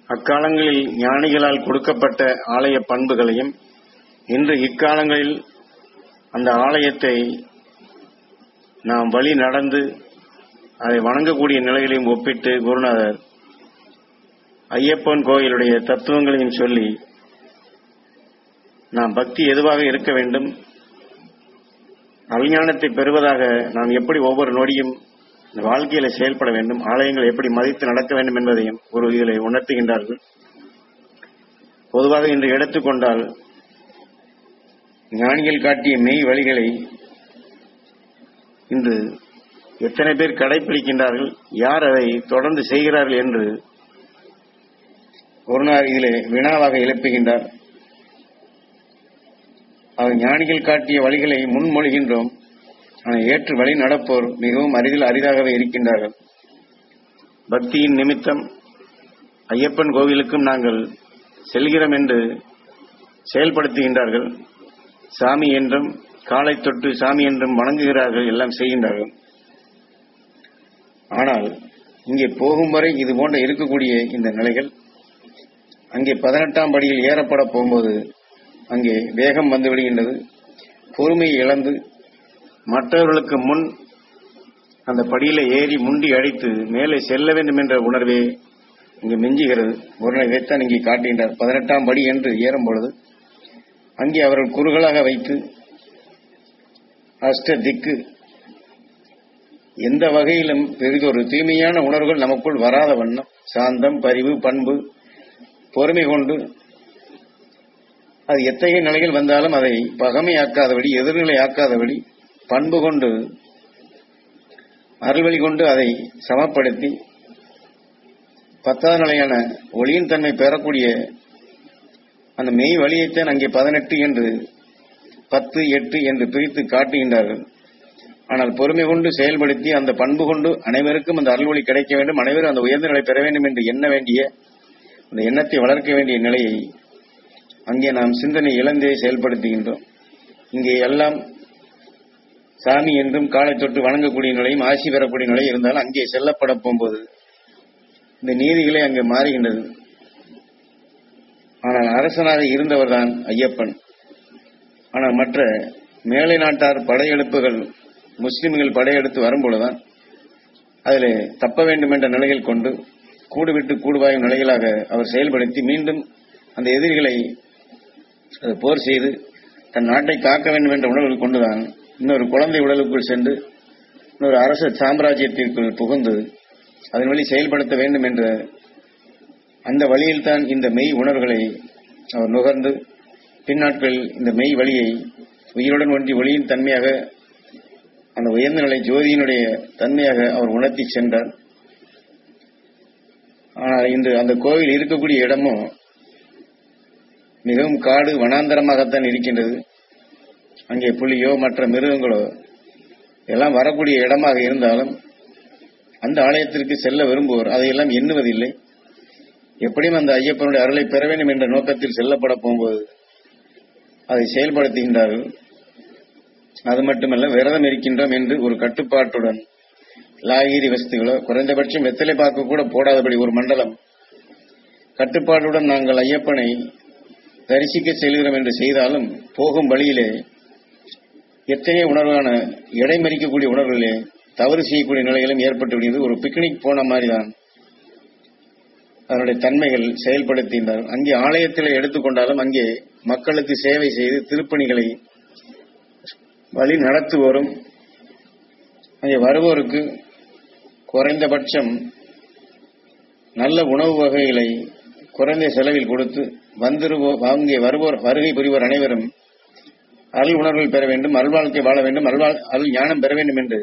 அக்காலங்களில் ஞானிகளால் கொடுக்கப்பட்ட ஆலய பண்புகளையும் இன்று இக்காலங்களில் அந்த ஆலயத்தை நாம் வழி நடந்து அதை வணங்கக்கூடிய நிலைகளையும் ஒப்பிட்டு குருநாதர் ஐயப்பன் கோயிலுடைய தத்துவங்களையும் சொல்லி நாம் பக்தி எதுவாக இருக்க வேண்டும் அவிஞானத்தை பெறுவதாக நாம் எப்படி ஒவ்வொரு நொடியும் இந்த வாழ்க்கையில செயல்பட வேண்டும் ஆலயங்களை எப்படி மதித்து நடக்க வேண்டும் என்பதையும் ஒரு இதில் உணர்த்துகின்றார்கள் பொதுவாக இன்று எடுத்துக்கொண்டால் ஞானிகள் காட்டிய மெய் வழிகளை இன்று எத்தனை பேர் கடைபிடிக்கின்றார்கள் யார் அதை தொடர்ந்து செய்கிறார்கள் என்று ஒரு நாள் இதிலே வினாவாக எழுப்புகின்றார் அவர் ஞானிகள் காட்டிய வழிகளை முன்மொழிகின்றோம் ஆனால் ஏற்று வழி நடப்போர் மிகவும் அரிதில் அரிதாகவே இருக்கின்றார்கள் பக்தியின் நிமித்தம் ஐயப்பன் கோவிலுக்கும் நாங்கள் செல்கிறோம் என்று செயல்படுத்துகின்றார்கள் சாமி என்றும் காலை தொட்டு சாமி என்றும் வணங்குகிறார்கள் எல்லாம் செய்கின்றார்கள் ஆனால் இங்கே போகும் வரை இது போன்ற இருக்கக்கூடிய இந்த நிலைகள் அங்கே பதினெட்டாம் படியில் ஏறப்பட போகும்போது அங்கே வேகம் வந்து விடுகின்றது பொறுமையை இழந்து மற்றவர்களுக்கு முன் அந்த படியில ஏறி முண்டி அடித்து மேலே செல்ல வேண்டும் என்ற உணர்வே இங்கு மிஞ்சுகிறது ஒரு இதைத்தான் இங்கே காட்டுகின்றார் பதினெட்டாம் படி என்று ஏறும் பொழுது அங்கே அவர்கள் குறுகளாக வைத்து அஷ்ட திக்கு எந்த வகையிலும் பெரிதொரு தீமையான உணர்வுகள் நமக்குள் வராத வண்ணம் சாந்தம் பரிவு பண்பு பொறுமை கொண்டு அது எத்தகைய நிலையில் வந்தாலும் அதை பகமையாக்காதபடி எதிர்நிலை ஆக்காதபடி பண்பு கொண்டு அருள்வழி கொண்டு அதை சமப்படுத்தி பத்தாவது நிலையான ஒளியின் தன்மை பெறக்கூடிய அந்த மெய் வழியைத்தான் அங்கே பதினெட்டு என்று பத்து எட்டு என்று பிரித்து காட்டுகின்றார்கள் ஆனால் பொறுமை கொண்டு செயல்படுத்தி அந்த பண்பு கொண்டு அனைவருக்கும் அந்த அருள்வழி கிடைக்க வேண்டும் அனைவரும் அந்த உயர்ந்த நிலை பெற வேண்டும் என்று எண்ண வேண்டிய அந்த எண்ணத்தை வளர்க்க வேண்டிய நிலையை அங்கே நாம் சிந்தனை இழந்தே செயல்படுத்துகின்றோம் இங்கே எல்லாம் சாமி என்றும் காலை தொட்டு வணங்கக்கூடிய நிலையும் ஆசி பெறக்கூடிய நிலை இருந்தாலும் அங்கே செல்லப்பட போகும்போது இந்த நீதிகளே அங்கே மாறுகின்றது ஆனால் அரசனாக இருந்தவர்தான் ஐயப்பன் ஆனால் மற்ற மேலை நாட்டார் படையெடுப்புகள் முஸ்லிம்கள் படையெடுத்து வரும்பொழுதுதான் அதில் தப்ப வேண்டும் என்ற நிலையில் கொண்டு கூடு விட்டு கூடுவாயும் நிலைகளாக அவர் செயல்படுத்தி மீண்டும் அந்த எதிரிகளை அது போர் செய்து தன் நாட்டை காக்க வேண்டும் என்ற உணர்வில் கொண்டுதான் இன்னொரு குழந்தை உடலுக்குள் சென்று இன்னொரு அரச சாம்ராஜ்யத்திற்குள் புகுந்து அதன் வழி செயல்படுத்த வேண்டும் என்ற அந்த வழியில்தான் இந்த மெய் உணர்வுகளை அவர் நுகர்ந்து பின்னாட்களில் இந்த மெய் வழியை உயிருடன் ஒன்றி ஒளியின் தன்மையாக அந்த உயர்ந்த நிலை ஜோதியினுடைய தன்மையாக அவர் உணர்த்தி சென்றார் ஆனால் இன்று அந்த கோவில் இருக்கக்கூடிய இடமும் மிகவும் காடு வனாந்தரமாகத்தான் இருக்கின்றது அங்கே புலியோ மற்ற மிருகங்களோ எல்லாம் வரக்கூடிய இடமாக இருந்தாலும் அந்த ஆலயத்திற்கு செல்ல விரும்புவோர் அதையெல்லாம் எண்ணுவதில்லை எப்படியும் அந்த ஐயப்பனுடைய அருளை பெற வேண்டும் என்ற நோக்கத்தில் செல்லப்பட போகும்போது அதை செயல்படுத்துகின்றார்கள் அது மட்டுமல்ல விரதம் இருக்கின்றோம் என்று ஒரு கட்டுப்பாட்டுடன் லாகிரி வஸ்துகளோ குறைந்தபட்சம் வெத்தலை பாக்கு கூட போடாதபடி ஒரு மண்டலம் கட்டுப்பாட்டுடன் நாங்கள் ஐயப்பனை தரிசிக்க செல்கிறோம் என்று செய்தாலும் போகும் வழியிலே எத்தகைய உணர்வான இடைமறிக்கக்கூடிய உணர்வுகளே தவறு செய்யக்கூடிய நிலைகளும் ஏற்பட்டு விடுகிறது ஒரு பிக்னிக் போன மாதிரிதான் அதனுடைய தன்மைகள் செயல்படுத்தினார் அங்கே ஆலயத்தில் எடுத்துக்கொண்டாலும் அங்கே மக்களுக்கு சேவை செய்து திருப்பணிகளை வழி நடத்துவோரும் அங்கே வருவோருக்கு குறைந்தபட்சம் நல்ல உணவு வகைகளை குறைந்த செலவில் கொடுத்து வந்திருவோ அங்கே வருவோர் வருகை புரிவோர் அனைவரும் அருள் உணர்வுகள் பெற வேண்டும் அருள்வாழ்க்கை வாழ வேண்டும் அருள்வாழ் அருள் ஞானம் பெற வேண்டும் என்று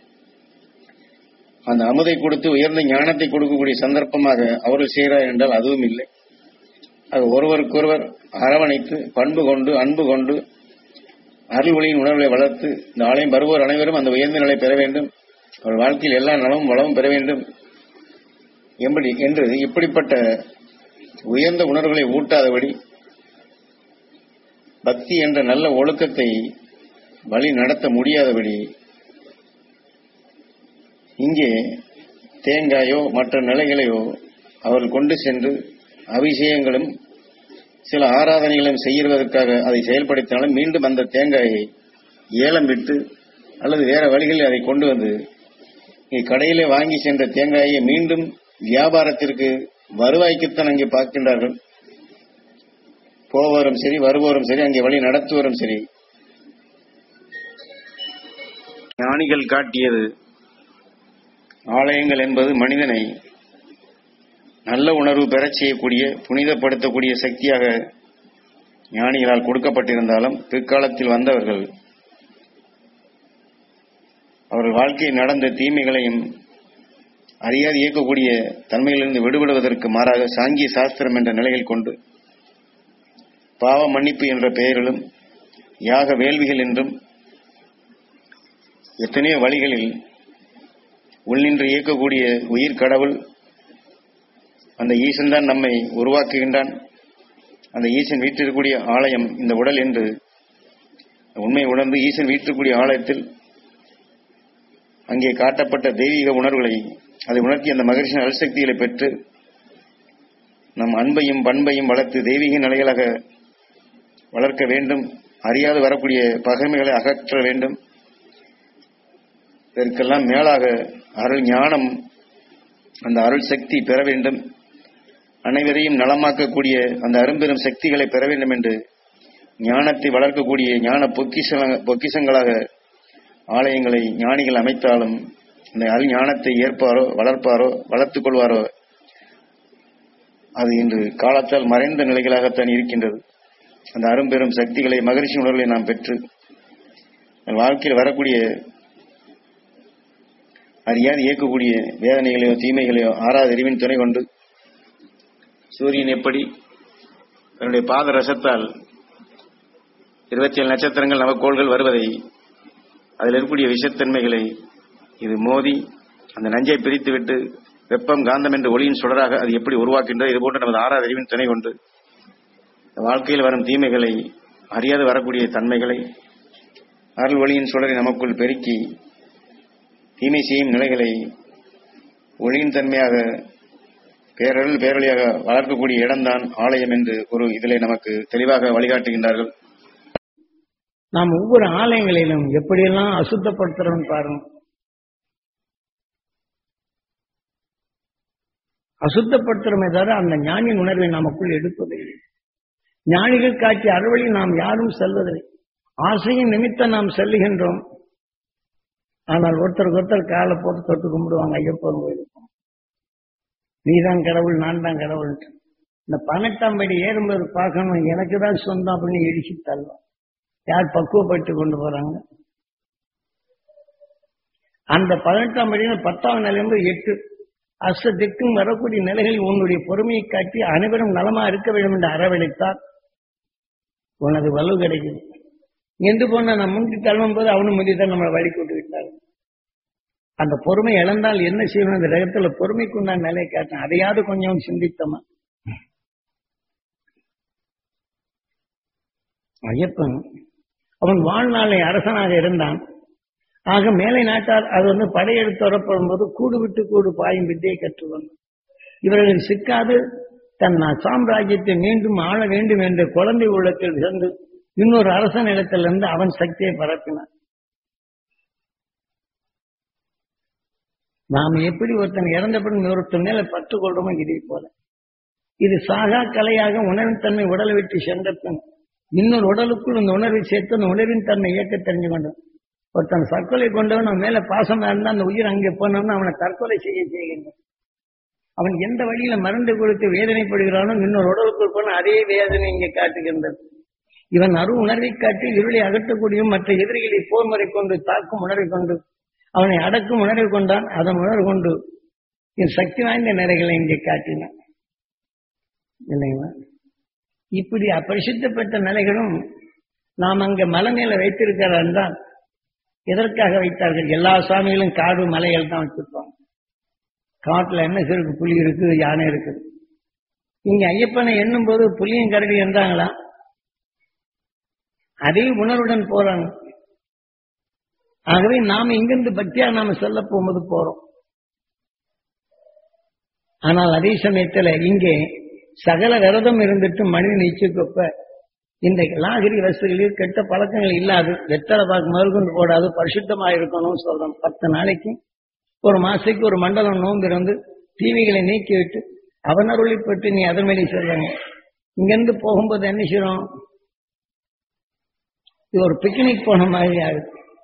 அந்த அமுதை கொடுத்து உயர்ந்த ஞானத்தை கொடுக்கக்கூடிய சந்தர்ப்பமாக அவர்கள் செய்கிறார் என்றால் அதுவும் இல்லை அது ஒருவருக்கொருவர் அரவணைத்து பண்பு கொண்டு அன்பு கொண்டு அருள் ஒளியின் உணர்வை வளர்த்து இந்த ஆலயம் வருவோர் அனைவரும் அந்த உயர்ந்த நிலை பெற வேண்டும் அவர் வாழ்க்கையில் எல்லா நலமும் வளமும் பெற வேண்டும் எப்படி என்று இப்படிப்பட்ட உயர்ந்த உணர்வுகளை ஊட்டாதபடி பக்தி என்ற நல்ல ஒழுக்கத்தை வழி நடத்த முடியாதபடி இங்கே தேங்காயோ மற்ற நிலைகளையோ அவர்கள் கொண்டு சென்று அபிஷேகங்களும் சில ஆராதனைகளும் செய்வதற்காக அதை செயல்படுத்தினாலும் மீண்டும் அந்த தேங்காயை ஏலம் விட்டு அல்லது வேற வழிகளில் அதை கொண்டு வந்து இங்கே கடையிலே வாங்கி சென்ற தேங்காயை மீண்டும் வியாபாரத்திற்கு வருவாய்க்குத்தான் அங்கே பார்க்கின்றார்கள் போவோரும் சரி வருவோரும் சரி அங்கே வழி நடத்துவோரும் சரி ஞானிகள் காட்டியது ஆலயங்கள் என்பது மனிதனை நல்ல உணர்வு பெறச் செய்யக்கூடிய புனிதப்படுத்தக்கூடிய சக்தியாக ஞானிகளால் கொடுக்கப்பட்டிருந்தாலும் பிற்காலத்தில் வந்தவர்கள் அவர்கள் வாழ்க்கையில் நடந்த தீமைகளையும் அறியாது இயக்கக்கூடிய தன்மையிலிருந்து விடுபடுவதற்கு மாறாக சாங்கிய சாஸ்திரம் என்ற நிலையில் கொண்டு பாவ மன்னிப்பு என்ற பெயரிலும் யாக வேள்விகள் என்றும் எத்தனையோ வழிகளில் உள்நின்று இயக்கக்கூடிய உயிர் கடவுள் அந்த ஈசன் தான் நம்மை உருவாக்குகின்றான் அந்த ஈசன் வீற்றிருக்கக்கூடிய ஆலயம் இந்த உடல் என்று உண்மை உணர்ந்து ஈசன் வீற்றிருக்கக்கூடிய ஆலயத்தில் அங்கே காட்டப்பட்ட தெய்வீக உணர்வுகளை அதை உணர்த்தி அந்த மகரிஷின் அல்சக்திகளை பெற்று நம் அன்பையும் பண்பையும் வளர்த்து தெய்வீக நிலைகளாக வளர்க்க வேண்டும் அறியாது வரக்கூடிய பகைமைகளை அகற்ற வேண்டும் இதற்கெல்லாம் மேலாக அருள் ஞானம் அந்த அருள் சக்தி பெற வேண்டும் அனைவரையும் நலமாக்கக்கூடிய அந்த அரும்பெரும் சக்திகளை பெற வேண்டும் என்று ஞானத்தை வளர்க்கக்கூடிய ஞான பொக்கிஷ பொக்கிஷங்களாக ஆலயங்களை ஞானிகள் அமைத்தாலும் அந்த அருள் ஞானத்தை ஏற்பாரோ வளர்ப்பாரோ வளர்த்துக் கொள்வாரோ அது இன்று காலத்தால் மறைந்த நிலைகளாகத்தான் இருக்கின்றது அந்த அரும்பெரும் சக்திகளை மகிழ்ச்சி உணர்வுகளை நாம் பெற்று வாழ்க்கையில் வரக்கூடிய அறியாது இயக்கக்கூடிய வேதனைகளையோ தீமைகளையோ ஆறாத அறிவின் துணை கொண்டு சூரியன் எப்படி தன்னுடைய பாத ரசத்தால் இருபத்தி ஏழு நட்சத்திரங்கள் நவக்கோள்கள் வருவதை அதில் இருக்கக்கூடிய விஷத்தன்மைகளை இது மோதி அந்த நஞ்சை பிரித்துவிட்டு வெப்பம் காந்தம் என்ற ஒளியின் சுடராக அது எப்படி உருவாக்கின்றது இதுபோன்ற நமது ஆறாவது அறிவின் துணை கொண்டு வாழ்க்கையில் வரும் தீமைகளை அறியாது வரக்கூடிய தன்மைகளை அருள் ஒளியின் சுடரை நமக்குள் பெருக்கி தீமை செய்யும் நிலைகளை ஒளியின் தன்மையாக பேரருள் பேரொழியாக வளர்க்கக்கூடிய இடம்தான் ஆலயம் என்று ஒரு இதிலே நமக்கு தெளிவாக வழிகாட்டுகின்றார்கள் நாம் ஒவ்வொரு ஆலயங்களிலும் எப்படியெல்லாம் அசுத்தப்படுத்துறோம் பாருங்க அசுத்தப்படுத்துறோமே தவிர அந்த ஞானியின் உணர்வை நமக்குள் எடுப்பதில்லை ஞானிகள் காட்டிய அறுவழி நாம் யாரும் செல்வதில்லை ஆசையின் நிமித்தம் நாம் செல்லுகின்றோம் ஆனால் ஒருத்தருக்கு ஒருத்தர் காலை போட்டு தொட்டு கும்பிடுவாங்க ஐயப்பன் கோயிலுக்கும் நீதான் கடவுள் நான் தான் கடவுள் இந்த பதினெட்டாம் படி ஏறும்போது பார்க்கணும் எனக்கு தான் சொந்தம் அப்படின்னு இடிச்சு தள்ளும் யார் பக்குவப்பட்டு கொண்டு போறாங்க அந்த பதினெட்டாம் படியில பத்தாம் நிலையிலிருந்து எட்டு அஷ்ட திக்கும் வரக்கூடிய நிலைகளில் உன்னுடைய பொறுமையை காட்டி அனைவரும் நலமா இருக்க வேண்டும் என்று அரவணைத்தால் உனது வலு கிடைக்குது எந்து போன நான் முந்தி தள்ளும் போது அவனும் முந்தி தான் நம்மளை வழி கொண்டு விட்டார் அந்த பொறுமை இழந்தால் என்ன செய்யணும் அந்த ரகத்துல பொறுமைக்கு உண்டான நிலையை காட்டினேன் அதையாவது கொஞ்சம் சிந்தித்தோமா ஐயப்பன் அவன் வாழ்நாளை அரசனாக இருந்தான் ஆக மேலை நாட்டார் அது வந்து படையெடுத்து வரப்படும் போது கூடு விட்டு கூடு பாயும் வித்தையை கற்றுவன் இவர்கள் சிக்காது தன் சாம்ராஜ்யத்தை மீண்டும் ஆள வேண்டும் என்ற குழந்தை உள்ளத்தில் சென்று இன்னொரு அரசன் இடத்திலிருந்து அவன் சக்தியை பரப்பினான் நாம் எப்படி ஒருத்தன் இறந்தபடி ஒருத்தன் மேல பற்று கொள்றோமோ இதை போல இது சாகா கலையாக உணர்வின் தன்மை உடலை விட்டு சென்ற பின் இன்னொரு உடலுக்குள் இந்த உணர்வை சேர்த்து அந்த உணர்வின் தன்மை இயக்க தெரிஞ்சு கொண்டோம் ஒருத்தன் தற்கொலை கொண்டவன் அவன் மேல பாசமா இருந்தா அந்த உயிர் அங்கே போனோம்னா அவனை தற்கொலை செய்ய செய்கின்றான் அவன் எந்த வழியில மருந்து கொடுத்து வேதனைப்படுகிறானோ இன்னொரு உடலுக்குள் போன அதே வேதனை இங்கே காட்டுகின்றது இவன் அரு உணர்வை காட்டி இருளை அகற்றக்கூடிய மற்ற எதிரிகளை போர் முறை கொண்டு தாக்கும் உணர்வை கொண்டு அவனை அடக்கும் உணர்வை கொண்டான் அதன் உணர்வு கொண்டு என் சக்தி வாய்ந்த நிறைகளை இங்கே காட்டினான் இல்லைங்களா இப்படி அப்பரிசுத்தப்பட்ட நிலைகளும் நாம் அங்க மலை மேல வைத்திருக்கிறார் என்றால் எதற்காக வைத்தார்கள் எல்லா சாமிகளும் காடு மலைகள் தான் வச்சிருப்பாங்க காட்டுல என்ன இருக்கு புலி இருக்கு யானை இருக்குது இங்க ஐயப்பனை எண்ணும் போது புலியும் கரடி என்றாங்களா அதே உணர்வுடன் போறாங்க ஆகவே நாம இங்கிருந்து பக்தியா நாம சொல்ல போகும்போது போறோம் ஆனால் அதே சமயத்துல இங்கே சகல விரதம் இருந்துட்டு மனிதன் இச்சுக்கப்ப இந்த நாகரிக வசதிகளில் கெட்ட பழக்கங்கள் இல்லாது வெத்தலை பாக்கு மறுகொண்டு போடாது பரிசுத்தமாக இருக்கணும்னு சொல்றோம் பத்து நாளைக்கு ஒரு மாசத்துக்கு ஒரு மண்டலம் நோன்பு இருந்து தீமைகளை நீக்கிவிட்டு அவன் அருளை பற்றி நீ அதன் மேலே சொல்றாங்க இங்கிருந்து போகும்போது என்ன செய்யணும் இது ஒரு பிக்னிக் போன மாதிரி ஆகுது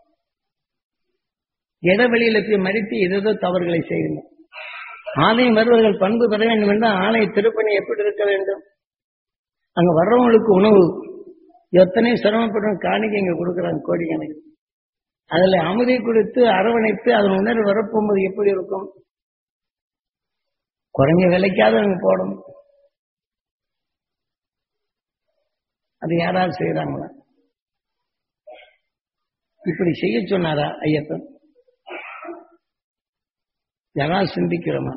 இடைவெளியில போய் மறித்து ஏதேதோ தவறுகளை செய்யுங்க ஆலயம் வருவர்கள் பண்பு பெற வேண்டும் என்றால் ஆலய திருப்பணி எப்படி இருக்க வேண்டும் அங்க வர்றவங்களுக்கு உணவு எத்தனை சிரமப்படும் காணிக்கை இங்க கொடுக்குறாங்க கோடிக்கணக்கு அதுல அமுதை கொடுத்து அரவணைத்து அதன் உணர்வு வரப்போகும்போது எப்படி இருக்கும் குறைஞ்ச விலைக்காவது அங்க போடணும் அது யாராவது செய்யறாங்களா இப்படி செய்ய சொன்னாரா ஐயப்பன் யாராவது சிந்திக்கிறோமா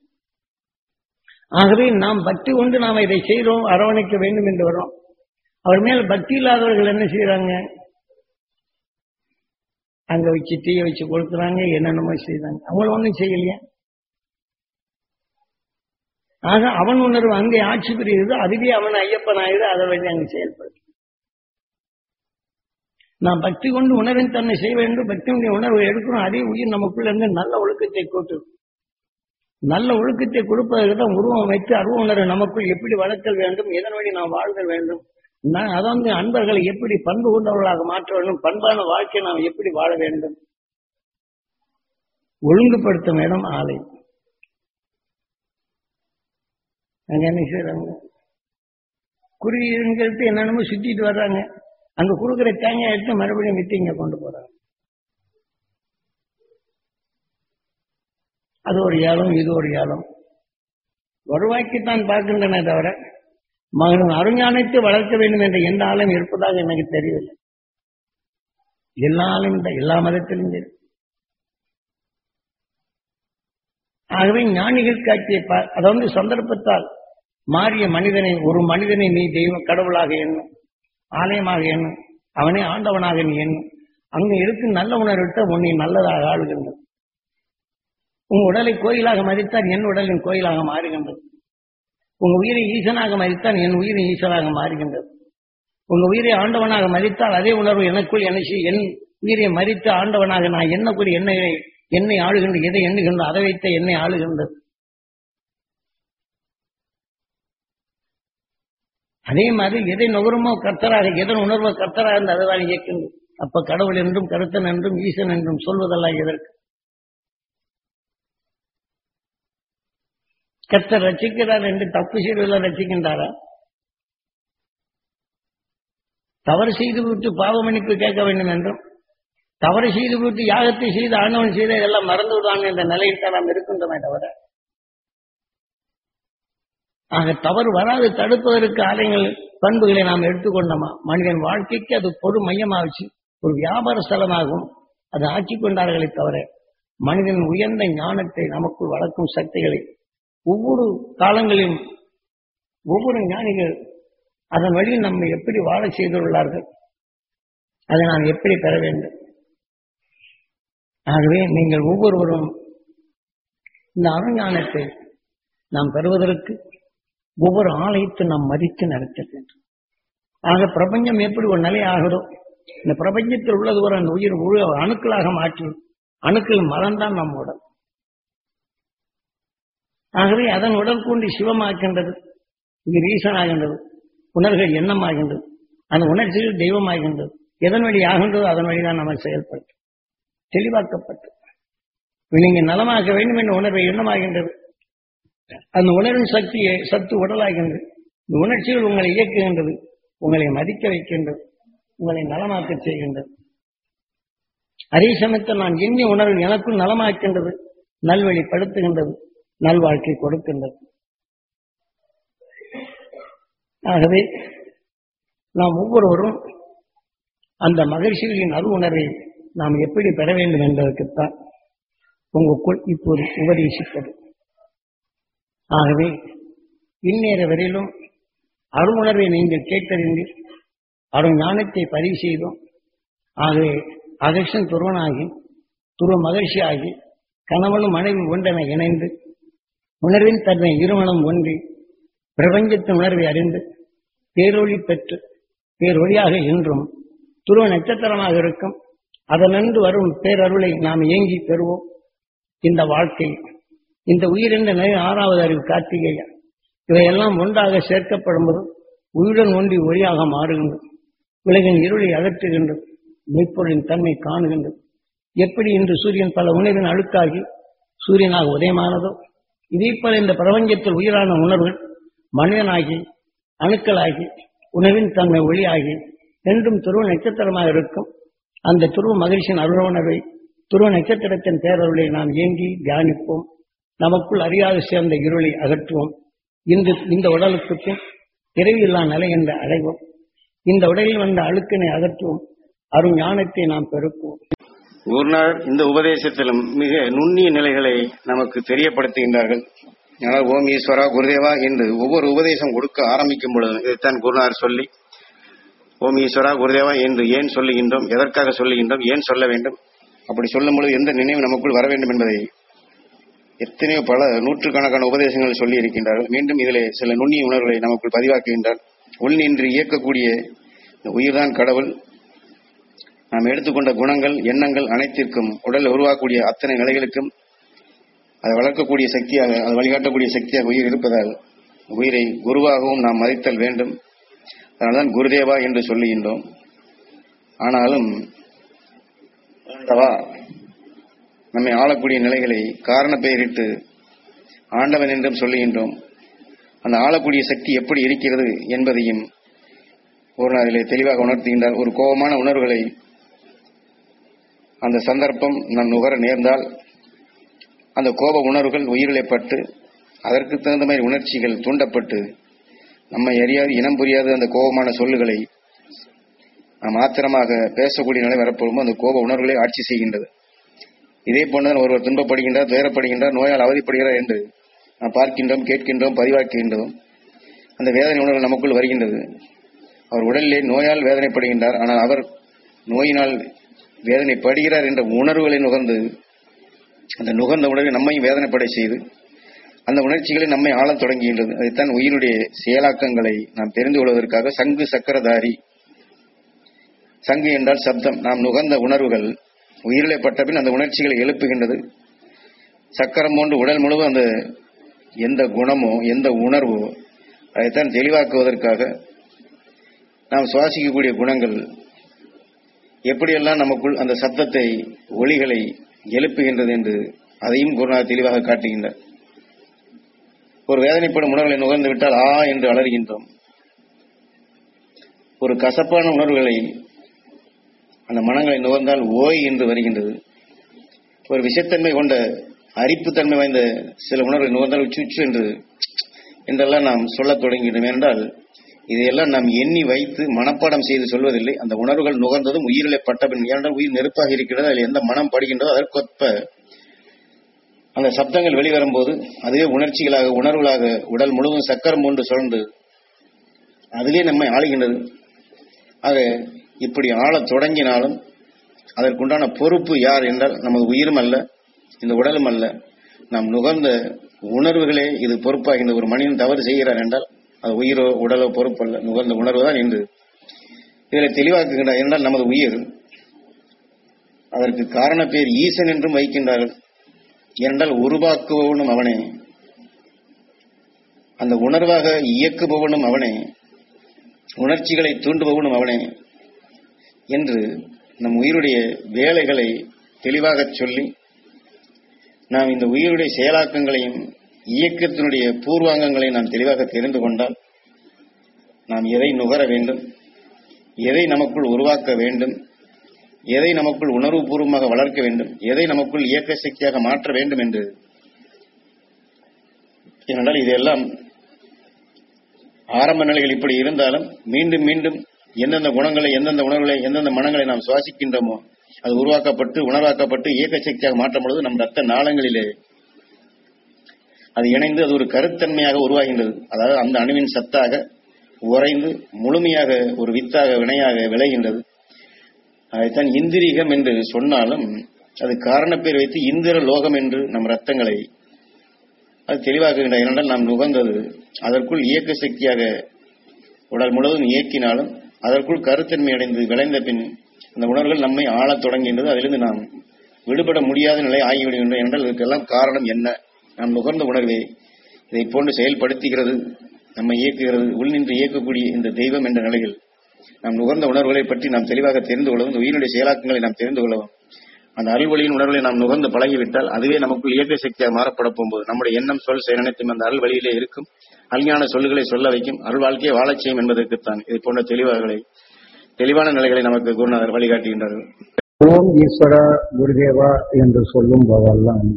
ஆகவே நாம் பக்தி கொண்டு நாம் இதை செய்கிறோம் அரவணைக்க வேண்டும் என்று வரோம் அவர் மேல் பக்தி இல்லாதவர்கள் என்ன செய்யறாங்க அங்க வச்சு தீய வச்சு கொடுக்குறாங்க என்னென்னமோ செய்றாங்க அவங்கள ஒண்ணும் செய்யலையா ஆக அவன் உணர்வு அங்கே ஆட்சி புரியுது அதுவே அவன் ஐயப்பன் ஆயுது அதை வழி அங்கு செயல்படுது நாம் பக்தி கொண்டு உணர்வின் தன்னை செய்ய வேண்டும் பக்தியுடைய உணர்வை எடுக்கணும் அதே உயிர் நமக்குள்ள இருந்து நல்ல ஒழுக்கத்தை கூட்டும் நல்ல ஒழுக்கத்தை கொடுப்பதற்கு தான் உருவம் வைத்து அருவ உணர்வு நமக்குள் எப்படி வளர்த்தல் வேண்டும் எதன் வழி நாம் வாழ்தல் வேண்டும் நான் அதாவது அன்பர்களை எப்படி பண்பு கொண்டவர்களாக மாற்ற வேண்டும் பண்பான வாழ்க்கையை நாம் எப்படி வாழ வேண்டும் ஒழுங்குபடுத்தும் இடம் ஆலை அங்க என்ன செய்யறாங்க குருவிங்கிறது என்னென்னமோ சுத்திட்டு வர்றாங்க அங்க கொடுக்குற தேங்காய் எடுத்து மறுபடியும் வித்து இங்க கொண்டு போறாங்க அது ஒரு ஏலம் இது ஒரு ஏலம் வருவாய்க்குத்தான் பார்க்கின்றன தவிர மகன் அருஞானத்தை வளர்க்க வேண்டும் என்ற எந்த ஆளும் இருப்பதாக எனக்கு தெரியவில்லை எல்லா ஆளும் தான், எல்லா மதத்திலும் சரி ஆகவே ஞானிகள் காட்சியை பா- அதாவது சந்தர்ப்பத்தால் மாறிய மனிதனை ஒரு மனிதனை நீ தெய்வ கடவுளாக எண்ணும் ஆலயமாக எண்ணும் அவனே ஆண்டவனாக நீ எண்ணும் அங்க இருக்கும் நல்ல உணர்விட்ட உன்னை நல்லதாக ஆளுகின்றது உன் உடலை கோயிலாக மதித்தால் என் உடலின் கோயிலாக மாறுகின்றது உங்க உயிரை ஈசனாக மதித்தால் என் உயிரை ஈசனாக மாறுகின்றது உங்க உயிரை ஆண்டவனாக மதித்தால் அதே உணர்வு எனக்குள் எனக்கு என் உயிரை மதித்து ஆண்டவனாக நான் எண்ணக்கூடிய என்னை என்னை ஆளுகின்ற எதை எண்ணுகின்ற அதை வைத்த என்னை ஆளுகின்றது அதே மாதிரி எதை நுகருமோ கர்த்தராக எதன் உணர்வோ கர்த்தராக இருந்து அதுதான் இயக்கின்றது அப்ப கடவுள் என்றும் கருத்தன் என்றும் ஈசன் என்றும் சொல்வதெல்லாம் எதற்கு கர்த்தர் ரசிக்கிறார் என்று தப்பு செய்வதில் ரசிக்கின்றாரா தவறு செய்து விட்டு பாவ மன்னிப்பு கேட்க வேண்டும் என்றும் தவறு செய்து விட்டு யாகத்தை செய்து ஆண்டவன் செய்த இதெல்லாம் மறந்து விடுவான் என்ற நிலையில் தான் நாம் இருக்கின்றோமே தவிர ஆக தவறு வராது தடுப்பதற்கு ஆலயங்கள் பண்புகளை நாம் எடுத்துக்கொண்டோமா மனிதன் வாழ்க்கைக்கு அது பொது மையமாகிச்சு ஒரு வியாபார ஸ்தலமாகவும் அது ஆக்கிக் கொண்டார்களே தவிர மனிதன் உயர்ந்த ஞானத்தை நமக்குள் வளர்க்கும் சக்திகளை ஒவ்வொரு காலங்களிலும் ஒவ்வொரு ஞானிகள் அதன் வழியில் நம்மை எப்படி வாழ செய்துள்ளார்கள் அதை நாம் எப்படி பெற வேண்டும் ஆகவே நீங்கள் ஒவ்வொருவரும் இந்த அருஞானத்தை நாம் பெறுவதற்கு ஒவ்வொரு ஆலயத்தை நாம் மதித்து நடத்த வேண்டும் ஆக பிரபஞ்சம் எப்படி ஒரு நிலை ஆகுதோ இந்த பிரபஞ்சத்தில் உள்ளது ஒரு அந்த உயிர் முழு அணுக்களாக மாற்றி அணுக்கள் மறந்தான் நம் உடல் ஆகவே அதன் உடல் கூண்டி சிவமாகின்றது உயிர் ஈசனாகின்றது உணர்வுகள் எண்ணமாகின்றது அந்த உணர்ச்சிகள் தெய்வமாகின்றது எதன் வழி ஆகின்றதோ அதன் வழிதான் நம்ம செயல்பட்டு தெளிவாக்கப்பட்டு நீங்க நலமாக்க வேண்டும் என்ற உணர்வை எண்ணமாகின்றது அந்த உணர்வின் சக்தியை சத்து உடலாகின்றது இந்த உணர்ச்சிகள் உங்களை இயக்குகின்றது உங்களை மதிக்க வைக்கின்றது உங்களை நலமாக்க செய்கின்றது அதே சமயத்தில் நான் எண்ணிய உணர்வு எனக்குள் நலமாக்கின்றது நல்வழிப்படுத்துகின்றது நல்வாழ்க்கை கொடுக்கின்றது ஆகவே நாம் ஒவ்வொருவரும் அந்த மகிழ்ச்சிகளின் அரு உணர்வை நாம் எப்படி பெற வேண்டும் என்பதற்குத்தான் உங்களுக்குள் இப்போது உபதேசிப்பது ஆகவே இந்நேர வரையிலும் அருணர்வை நீங்கள் கேட்டறிந்தீர் அருண் ஞானத்தை பதிவு செய்தோம் ஆகவே அகர்ஷன் துருவனாகி துருவ மகிழ்ச்சியாகி கணவனும் மனைவி ஒன்றென இணைந்து உணர்வின் தன்மை இருமணம் ஒன்றி பிரபஞ்சத்தின் உணர்வை அறிந்து பேரொளி பெற்று பேரொழியாக என்றும் துருவ நட்சத்திரமாக இருக்கும் அதனின்று வரும் பேரருளை நாம் ஏங்கி பெறுவோம் இந்த வாழ்க்கை இந்த உயிரின்ற நிலை ஆறாவது அறிவு கார்த்திகேயா இவையெல்லாம் ஒன்றாக சேர்க்கப்படும்போது உயிருடன் ஒன்றி ஒளியாக மாறுகின்றது உலகின் இருளை அகற்றுகின்றது மெய்ப்பொருளின் தன்மை காணுகின்றது எப்படி இன்று சூரியன் பல உணவின் அழுக்காகி சூரியனாக உதயமானதோ இதே போல இந்த பிரபஞ்சத்தில் உயிரான உணர்வுகள் மனிதனாகி அணுக்களாகி உணவின் தன்மை ஒளியாகி என்றும் துருவ நட்சத்திரமாக இருக்கும் அந்த துருவ மகிழ்ச்சியின் அருள உணர்வை துருவ நட்சத்திரத்தின் பேரருளை நாம் ஏங்கி தியானிப்போம் நமக்குள் அறியாது சேர்ந்த இருளை அகற்றுவோம் இன்று இந்த உடலுக்கு பின் பிறவியில்லா நிலை என்று அடைவோம் இந்த உடலில் வந்த அழுக்கினை அகற்றுவோம் அரும் ஞானத்தை நாம் பெருக்குவோம் குருநாதர் இந்த உபதேசத்திலும் மிக நுண்ணிய நிலைகளை நமக்கு தெரியப்படுத்துகின்றார்கள் ஆனால் ஓம் ஈஸ்வரா குருதேவா என்று ஒவ்வொரு உபதேசம் கொடுக்க ஆரம்பிக்கும் பொழுது இதைத்தான் குருநாதர் சொல்லி ஓம் ஈஸ்வரா குருதேவா என்று ஏன் சொல்லுகின்றோம் எதற்காக சொல்லுகின்றோம் ஏன் சொல்ல வேண்டும் அப்படி சொல்லும் பொழுது எந்த நினைவு நமக்குள் வர வேண்டும் என்பதை எத்தனையோ பல நூற்றுக்கணக்கான உபதேசங்கள் சொல்லி இருக்கின்றார்கள் மீண்டும் இதிலே சில நுண்ணிய உணர்வுகளை நமக்குள் பதிவாக்குகின்றார் உள் நின்று இயக்கக்கூடிய இந்த உயிர்தான் கடவுள் நாம் எடுத்துக்கொண்ட குணங்கள் எண்ணங்கள் அனைத்திற்கும் உடலில் உருவாக்கக்கூடிய அத்தனை நிலைகளுக்கும் அதை வளர்க்கக்கூடிய சக்தியாக அதை வழிகாட்டக்கூடிய சக்தியாக உயிர் இருப்பதால் உயிரை குருவாகவும் நாம் மதித்தல் வேண்டும் அதனால்தான் குருதேவா என்று சொல்லுகின்றோம் ஆனாலும் ஆண்டவா நம்மை ஆளக்கூடிய நிலைகளை காரண பெயரிட்டு ஆண்டவன் என்றும் சொல்லுகின்றோம் அந்த ஆளக்கூடிய சக்தி எப்படி இருக்கிறது என்பதையும் ஒரு நாளிலே தெளிவாக உணர்த்துகின்றார் ஒரு கோபமான உணர்வுகளை அந்த சந்தர்ப்பம் நான் நுகர நேர்ந்தால் அந்த கோப உணர்வுகள் உயிரிலே பட்டு அதற்கு தகுந்த மாதிரி உணர்ச்சிகள் தூண்டப்பட்டு நம்மை அறியாது இனம் புரியாத அந்த கோபமான சொல்லுகளை நாம் ஆத்திரமாக பேசக்கூடிய நிலை வரப்போகும் அந்த கோப உணர்வுகளை ஆட்சி செய்கின்றது இதே போன்றுதான் ஒருவர் துன்பப்படுகின்றார் துயரப்படுகின்றார் நோயால் அவதிப்படுகிறார் என்று நாம் பார்க்கின்றோம் கேட்கின்றோம் பதிவாக்குகின்றோம் அந்த வேதனை உணர்வு நமக்குள் வருகின்றது அவர் உடலிலே நோயால் வேதனைப்படுகின்றார் ஆனால் அவர் நோயினால் வேதனைப்படுகிறார் என்ற உணர்வுகளை நுகர்ந்து அந்த நுகர்ந்த உணர்வை நம்மையும் வேதனைப்பட செய்து அந்த உணர்ச்சிகளை நம்மை ஆளத் தொடங்குகின்றது அதைத்தான் உயிரினுடைய செயலாக்கங்களை நாம் தெரிந்து கொள்வதற்காக சங்கு சக்கரதாரி சங்கு என்றால் சப்தம் நாம் நுகர்ந்த உணர்வுகள் உயிரிலே பட்டபின் அந்த உணர்ச்சிகளை எழுப்புகின்றது சக்கரம் போன்று உடல் முழுவதும் அந்த எந்த குணமோ எந்த உணர்வோ அதைத்தான் தெளிவாக்குவதற்காக நாம் சுவாசிக்கக்கூடிய குணங்கள் எப்படியெல்லாம் நமக்குள் அந்த சத்தத்தை ஒளிகளை எழுப்புகின்றது என்று அதையும் குருநாதர் தெளிவாக காட்டுகின்றார் ஒரு வேதனைப்படும் உணர்வுகளை நுகர்ந்து விட்டால் ஆ என்று அலறுகின்றோம் ஒரு கசப்பான உணர்வுகளை அந்த மனங்களை நுகர்ந்தால் ஓய் என்று வருகின்றது ஒரு விஷத்தன்மை கொண்ட அரிப்புத்தன்மை வாய்ந்த சில உணர்வை நுகர்ந்தால் சுச்சு என்று என்றெல்லாம் நாம் சொல்லத் தொடங்கினோம் என்றால் இதையெல்லாம் நாம் எண்ணி வைத்து மனப்பாடம் செய்து சொல்வதில்லை அந்த உணர்வுகள் நுகர்ந்ததும் உயிரிலே பட்டபின் ஏனென்றால் உயிர் நெருப்பாக இருக்கிறது அதில் எந்த மனம் படுகின்றதோ அதற்கொப்ப அந்த சப்தங்கள் வெளிவரும்போது அதுவே உணர்ச்சிகளாக உணர்வுகளாக உடல் முழுவதும் சக்கரம் போன்று சுழன்று அதிலே நம்மை ஆளுகின்றது ஆக இப்படி ஆளத் தொடங்கினாலும் அதற்குண்டான பொறுப்பு யார் என்றால் நமது உயிரும் அல்ல இந்த உடலும் அல்ல நாம் நுகர்ந்த உணர்வுகளே இது பொறுப்பாகின்ற ஒரு மனிதன் தவறு செய்கிறார் என்றால் அது உயிரோ உடலோ பொறுப்பல்ல நுகர்ந்த உணர்வு தான் என்று இதில் தெளிவாக்குகின்றார் என்றால் நமது உயிர் அதற்கு காரண பேர் ஈசன் என்றும் வைக்கின்றார்கள் ஏனென்றால் உருவாக்குபவனும் அவனே அந்த உணர்வாக இயக்குபவனும் அவனே உணர்ச்சிகளை தூண்டுபவனும் அவனே என்று நம் உயிருடைய வேலைகளை தெளிவாகச் சொல்லி நாம் இந்த உயிருடைய செயலாக்கங்களையும் இயக்கத்தினுடைய பூர்வாங்கங்களையும் நாம் தெளிவாக தெரிந்து கொண்டால் நாம் எதை நுகர வேண்டும் எதை நமக்குள் உருவாக்க வேண்டும் எதை நமக்குள் உணர்வுபூர்வமாக வளர்க்க வேண்டும் எதை நமக்குள் இயக்க சக்தியாக மாற்ற வேண்டும் என்று ஏனென்றால் இதெல்லாம் ஆரம்ப நிலைகள் இப்படி இருந்தாலும் மீண்டும் மீண்டும் எந்தெந்த குணங்களை எந்தெந்த உணர்வுகளை எந்தெந்த மனங்களை நாம் சுவாசிக்கின்றோமோ அது உருவாக்கப்பட்டு உணர்வாக்கப்பட்டு இயக்க சக்தியாக மாற்றும் பொழுது நம் ரத்த நாளங்களிலே அது இணைந்து அது ஒரு கருத்தன்மையாக உருவாகின்றது அதாவது அந்த அணுவின் சத்தாக உறைந்து முழுமையாக ஒரு வித்தாக வினையாக விளைகின்றது அதைத்தான் இந்திரீகம் என்று சொன்னாலும் அது காரணப்பேர் வைத்து இந்திர லோகம் என்று நம் ரத்தங்களை அது தெளிவாக்குகின்ற ஏனென்றால் நாம் நுகர்ந்தது அதற்குள் இயக்க சக்தியாக உடல் முழுவதும் இயக்கினாலும் அதற்குள் கருத்தன்மை அடைந்து விளைந்த பின் அந்த உணர்வுகள் நம்மை ஆளத் தொடங்குகின்றது அதிலிருந்து நாம் விடுபட முடியாத நிலை ஆகிவிடுகின்றன என்றால் இதற்கெல்லாம் காரணம் என்ன நாம் நுகர்ந்த உணர்வே இதை போன்று செயல்படுத்துகிறது நம்மை இயக்குகிறது உள் நின்று இயக்கக்கூடிய இந்த தெய்வம் என்ற நிலையில் நாம் நுகர்ந்த உணர்வுகளை பற்றி நாம் தெளிவாக தெரிந்து கொள்ளவும் இந்த உயிரினுடைய செயலாக்கங்களை நாம் தெரிந்து கொள்ளவும் அந்த அருள்வழியின் உணர்வுகளை நாம் நுகர்ந்து பழகிவிட்டால் அதுவே நமக்குள் இயக்க சக்தியாக மாறப்பட போகும்போது நம்முடைய எண்ணம் சொல் செயல் அனைத்தும் அந்த அருள் வழியிலே இருக்கும் அல்ஞான சொல்லுகளை சொல்ல வைக்கும் அருள் வாழ்க்கையை வாழச் செய்யும் என்பதற்குத்தான் இது போன்ற தெளிவாகளை தெளிவான நிலைகளை நமக்கு குருநாதர் வழிகாட்டுகின்றார்கள் ஓம் ஈஸ்வரா குருதேவா என்று சொல்லும் போதெல்லாம்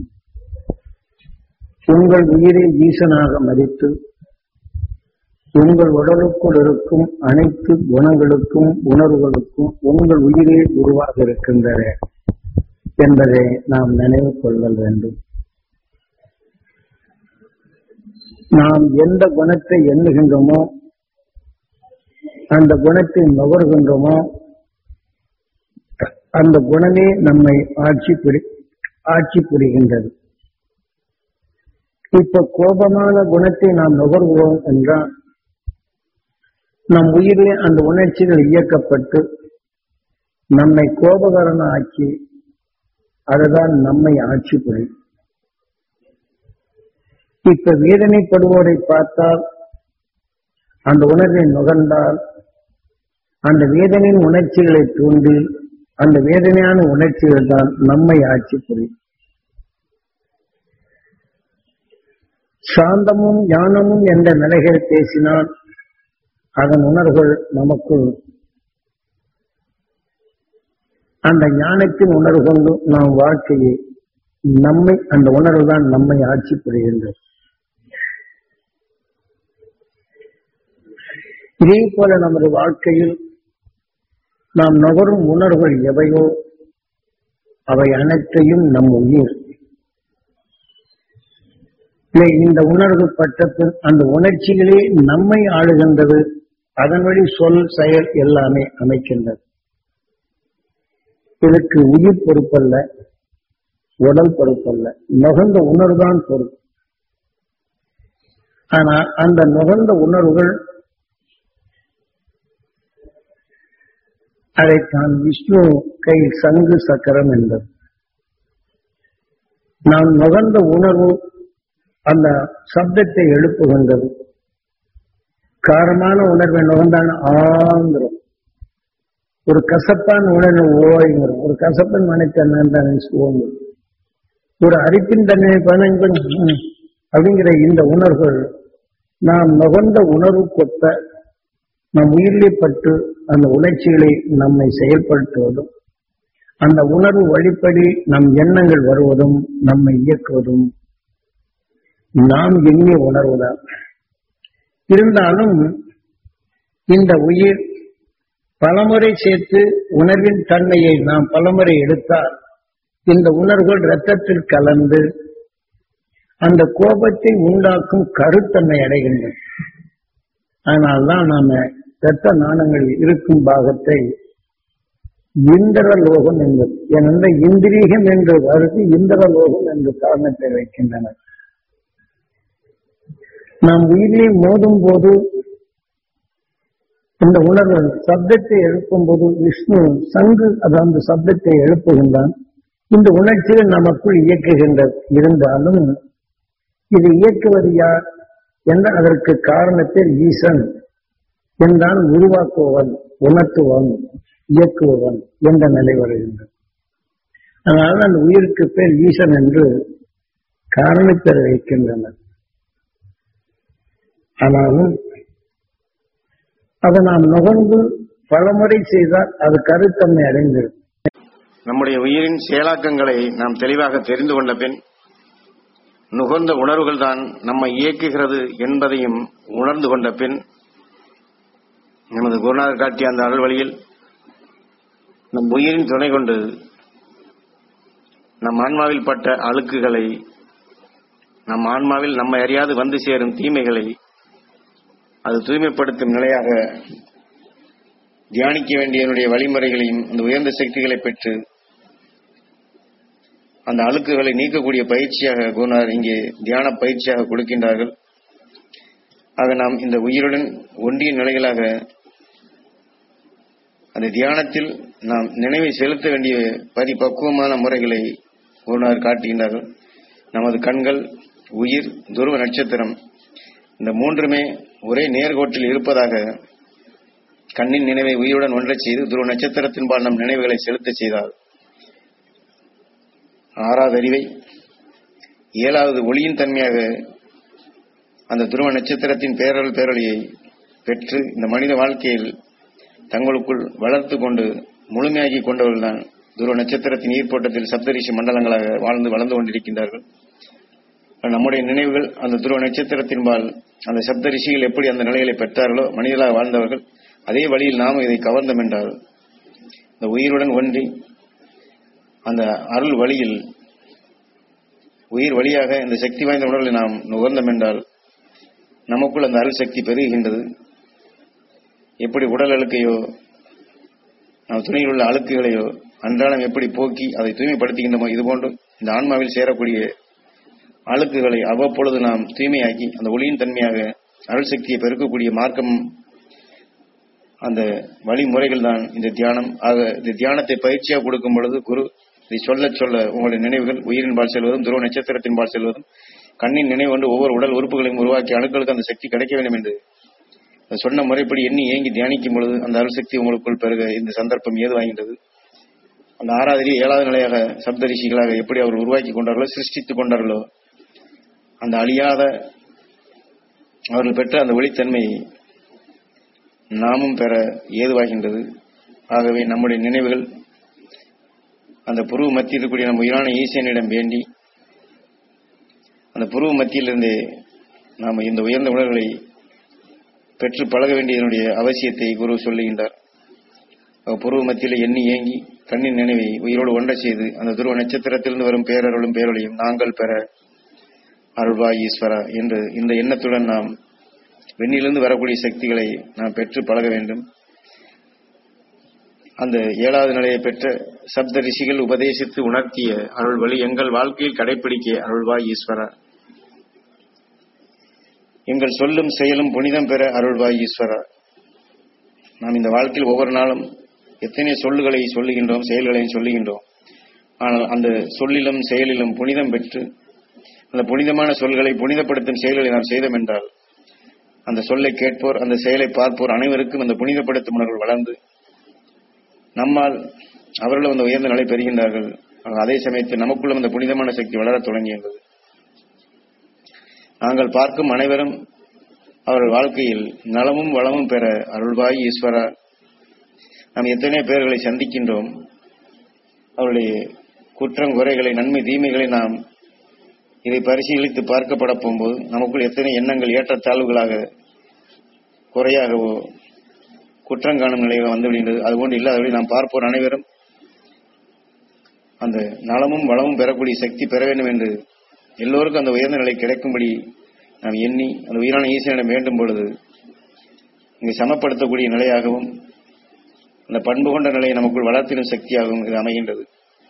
உங்கள் உயிரை ஈசனாக மதித்து உங்கள் உடலுக்குள் இருக்கும் அனைத்து குணங்களுக்கும் உணர்வுகளுக்கும் உங்கள் உயிரே உருவாக இருக்கின்றன என்பதை நாம் நினைவு கொள்ளல் வேண்டும் நாம் எந்த குணத்தை எண்ணுகின்றோமோ அந்த குணத்தை நுகர்கின்றோமோ அந்த குணமே நம்மை ஆட்சி புரி ஆட்சி புரிகின்றது இப்ப கோபமான குணத்தை நாம் நுகர்வோம் என்றால் நம் உயிரிலே அந்த உணர்ச்சிகள் இயக்கப்பட்டு நம்மை கோபகரண ஆக்கி அதுதான் நம்மை ஆட்சி புரியும் இப்ப வேதனைப்படுவோரை பார்த்தால் அந்த உணர்வை நுகர்ந்தால் அந்த வேதனையின் உணர்ச்சிகளை தூண்டி அந்த வேதனையான உணர்ச்சிகள் தான் நம்மை ஆட்சி புரியும் சாந்தமும் ஞானமும் என்ற நிலைகள் பேசினால் அதன் உணர்வுகள் நமக்குள் அந்த ஞானத்தின் உணர்வு கொண்டு நாம் வாழ்க்கையை நம்மை அந்த உணர்வு தான் நம்மை ஆட்சி புரிகின்றது இதே போல நமது வாழ்க்கையில் நாம் நுகரும் உணர்வுகள் எவையோ அவை அனைத்தையும் நம் உயிர் இல்லை, இந்த உணர்வு பட்ட பின் அந்த உணர்ச்சிகளே நம்மை ஆளுகின்றது அதன் வழி சொல் செயல் எல்லாமே அமைக்கின்றது இதற்கு உயிர் பொறுப்பல்ல உடல் பொறுப்பல்ல நுகர்ந்த உணர்வுதான் பொறுப்பு ஆனா அந்த நுகர்ந்த உணர்வுகள் அதைத்தான் விஷ்ணு கையில் சங்கு சக்கரம் என்பது நாம் நுகர்ந்த உணர்வு அந்த சப்தத்தை எழுப்புகின்றது காரமான உணர்வை நுகர்ந்தான் ஆங்கிறோம் ஒரு கசப்பான உணர்வு ஓய்ங்கிறோம் ஒரு கசப்பின் மனைத்தன்னை ஓங்கும் ஒரு அரிப்பின் தன்மை பணங்கள் அப்படிங்கிற இந்த உணர்வுகள் நாம் நுகர்ந்த உணர்வு கொத்த நம் உயிரிலே பட்டு அந்த உணர்ச்சிகளை நம்மை செயல்படுத்துவதும் அந்த உணர்வு வழிப்படி நம் எண்ணங்கள் வருவதும் நம்மை இயக்குவதும் நாம் எண்ணிய உணர்வுதான் இருந்தாலும் இந்த உயிர் பலமுறை சேர்த்து உணர்வின் தன்மையை நாம் பலமுறை எடுத்தால் இந்த உணர்வுகள் இரத்தத்தில் கலந்து அந்த கோபத்தை உண்டாக்கும் கருத்தன்மை அடைகின்றன அதனால்தான் நாம இரத்த நாணங்களில் இருக்கும் பாகத்தை இந்திர லோகம் என்பது ஏனென்றால் இந்திரீகம் என்று வருது இந்திர லோகம் என்று காரணத்தை வைக்கின்றனர் நாம் உயிரிலே மோதும் போது இந்த உணர்வு சப்தத்தை எழுப்பும் போது விஷ்ணு சங்கு அது அந்த சப்தத்தை எழுப்புகின்றான் இந்த உணர்ச்சிகள் நமக்குள் இயக்குகின்றது இருந்தாலும் இது இயக்குவது யார் என்ற அதற்கு காரணத்தில் ஈசன் என்றால் உருவாக்குவன் உணர்த்துவன் இயக்குபவன் என்ற நிலை வருகின்றது அதனால அந்த உயிருக்கு பேர் ஈசன் என்று காரணத்தை வைக்கின்றனர் ஆனாலும் அதை நாம் நுகர்ந்து பலமுறை செய்தால் அது கருத்தன்மை அடைந்திருக்கும் நம்முடைய உயிரின் செயலாக்கங்களை நாம் தெளிவாக தெரிந்து கொண்ட பின் நுகர்ந்த உணர்வுகள் தான் நம்மை இயக்குகிறது என்பதையும் உணர்ந்து கொண்ட பின் நமது குருநாதர் காட்டிய அந்த அருள் வழியில் நம் உயிரின் துணை கொண்டு நம் ஆன்மாவில் பட்ட அழுக்குகளை நம் ஆன்மாவில் நம்மை அறியாது வந்து சேரும் தீமைகளை அது தூய்மைப்படுத்தும் நிலையாக தியானிக்க வேண்டியவனுடைய வழிமுறைகளையும் அந்த உயர்ந்த சக்திகளை பெற்று அந்த அழுக்குகளை நீக்கக்கூடிய பயிற்சியாக குருநாதர் இங்கே தியான பயிற்சியாக கொடுக்கின்றார்கள் ஆக நாம் இந்த உயிருடன் ஒன்றிய நிலைகளாக அந்த தியானத்தில் நாம் நினைவை செலுத்த வேண்டிய பரிபக்குவமான முறைகளை ஒருவர் காட்டுகின்றார்கள் நமது கண்கள் உயிர் துருவ நட்சத்திரம் இந்த மூன்றுமே ஒரே நேர்கோட்டில் இருப்பதாக கண்ணின் நினைவை உயிருடன் ஒன்றச் செய்து துருவ நட்சத்திரத்தின்பால் நம் நினைவுகளை செலுத்தச் செய்தார் ஆறாவது அறிவை ஏழாவது ஒளியின் தன்மையாக அந்த துருவ நட்சத்திரத்தின் பேரல் பேரொழியை பெற்று இந்த மனித வாழ்க்கையில் தங்களுக்குள் வளர்த்து கொண்டு முழுமையாகி கொண்டவர்கள்தான் துருவ நட்சத்திரத்தின் ஈர்ப்போட்டத்தில் சப்தரிஷி மண்டலங்களாக வாழ்ந்து வளர்ந்து கொண்டிருக்கின்றார்கள் நம்முடைய நினைவுகள் அந்த துருவ நட்சத்திரத்தின்பால் அந்த சப்த ரிஷிகள் எப்படி அந்த நிலைகளை பெற்றார்களோ மனிதர்களாக வாழ்ந்தவர்கள் அதே வழியில் நாம் இதை கவர்ந்தோம் என்றால் இந்த உயிருடன் ஒன்றி அந்த அருள் வழியில் உயிர் வழியாக இந்த சக்தி வாய்ந்த உணர்வை நாம் நுகர்ந்தோம் என்றால் நமக்குள் அந்த அருள் சக்தி பெருகுகின்றது எப்படி உடல் அழுக்கையோ நம் துணியில் உள்ள அழுக்குகளையோ அன்றாடம் எப்படி போக்கி அதை தூய்மைப்படுத்துகின்றமோ இதுபோன்று இந்த ஆன்மாவில் சேரக்கூடிய அழுக்குகளை அவ்வப்பொழுது நாம் தூய்மையாக்கி அந்த ஒளியின் தன்மையாக அருள் சக்தியை பெருக்கக்கூடிய மார்க்கம் அந்த வழிமுறைகள் தான் இந்த தியானம் ஆக இந்த தியானத்தை பயிற்சியாக கொடுக்கும் பொழுது குரு இதை சொல்ல சொல்ல உங்களுடைய நினைவுகள் உயிரின் பால் செல்வதும் துருவ நட்சத்திரத்தின் பால் செல்வதும் கண்ணின் நினைவு கொண்டு ஒவ்வொரு உடல் உறுப்புகளையும் உருவாக்கி அணுக்களுக்கு அந்த சக்தி கிடைக்க வேண்டும் என்று சொன்ன முறைப்படி எண்ணி ஏங்கி தியானிக்கும் பொழுது அந்த அருள் சக்தி உங்களுக்குள் பெருக இந்த சந்தர்ப்பம் ஏதுவாகின்றது அந்த ஆறாவது ஏழாவது நிலையாக சப்தரிஷிகளாக எப்படி அவர் உருவாக்கி கொண்டார்களோ சிருஷ்டித்துக் கொண்டார்களோ அந்த அழியாத அவர்கள் பெற்ற அந்த ஒளித்தன்மையை நாமும் பெற ஏதுவாகின்றது ஆகவே நம்முடைய நினைவுகள் அந்த புருவ மத்தியில் இருக்கக்கூடிய நம் உயிரான ஈசனிடம் வேண்டி அந்த புருவ மத்தியிலிருந்தே நாம் இந்த உயர்ந்த உணர்வுகளை பெற்று பழக வேண்டியதனுடைய அவசியத்தை குரு சொல்லுகின்றார் புருவ மத்தியில் எண்ணி ஏங்கி கண்ணின் நினைவை உயிரோடு ஒன்ற செய்து அந்த துருவ நட்சத்திரத்திலிருந்து வரும் பேரருளும் பேரொழியும் நாங்கள் பெற அருள்வாய் ஈஸ்வரா என்று இந்த எண்ணத்துடன் நாம் வெண்ணிலிருந்து வரக்கூடிய சக்திகளை நாம் பெற்று பழக வேண்டும் அந்த ஏழாவது நிலையை பெற்ற சப்த ரிஷிகள் உபதேசித்து உணர்த்திய அருள் வழி எங்கள் வாழ்க்கையில் கடைபிடிக்க அருள்வாய் ஈஸ்வரா எங்கள் சொல்லும் செயலும் புனிதம் பெற அருள்வாய் ஈஸ்வரா நாம் இந்த வாழ்க்கையில் ஒவ்வொரு நாளும் எத்தனை சொல்லுகளை சொல்லுகின்றோம் செயல்களையும் சொல்லுகின்றோம் ஆனால் அந்த சொல்லிலும் செயலிலும் புனிதம் பெற்று அந்த புனிதமான சொல்களை புனிதப்படுத்தும் செயல்களை நாம் செய்தோம் என்றால் அந்த சொல்லை கேட்போர் அந்த செயலை பார்ப்போர் அனைவருக்கும் அந்த புனிதப்படுத்தும் உணர்வுகள் வளர்ந்து நம்மால் அவர்களும் அந்த உயர்ந்த நிலை பெறுகின்றார்கள் அதே சமயத்தில் நமக்குள்ளும் அந்த புனிதமான சக்தி வளரத் தொடங்கியது நாங்கள் பார்க்கும் அனைவரும் அவர்கள் வாழ்க்கையில் நலமும் வளமும் பெற அருள்வாய் ஈஸ்வரா நாம் எத்தனை பேர்களை சந்திக்கின்றோம் அவருடைய குற்றம் குறைகளை நன்மை தீமைகளை நாம் இதை பரிசீலித்து பார்க்கப்பட போகும்போது நமக்குள் எத்தனை எண்ணங்கள் ஏற்றத்தாழ்வுகளாக குறையாகவோ குற்றம் காணும் நிலையில் வந்து விடுகின்றது அதுபோன்று இல்லாதபடி நாம் பார்ப்போர் அனைவரும் அந்த நலமும் வளமும் பெறக்கூடிய சக்தி பெற வேண்டும் என்று எல்லோருக்கும் அந்த உயர்ந்த நிலை கிடைக்கும்படி நாம் எண்ணி அந்த உயிரான ஈசனிடம் வேண்டும் பொழுது இங்கு சமப்படுத்தக்கூடிய நிலையாகவும் அந்த பண்பு கொண்ட நிலையை நமக்குள் வளர்த்திடும் சக்தியாகவும் இது அமைகின்றது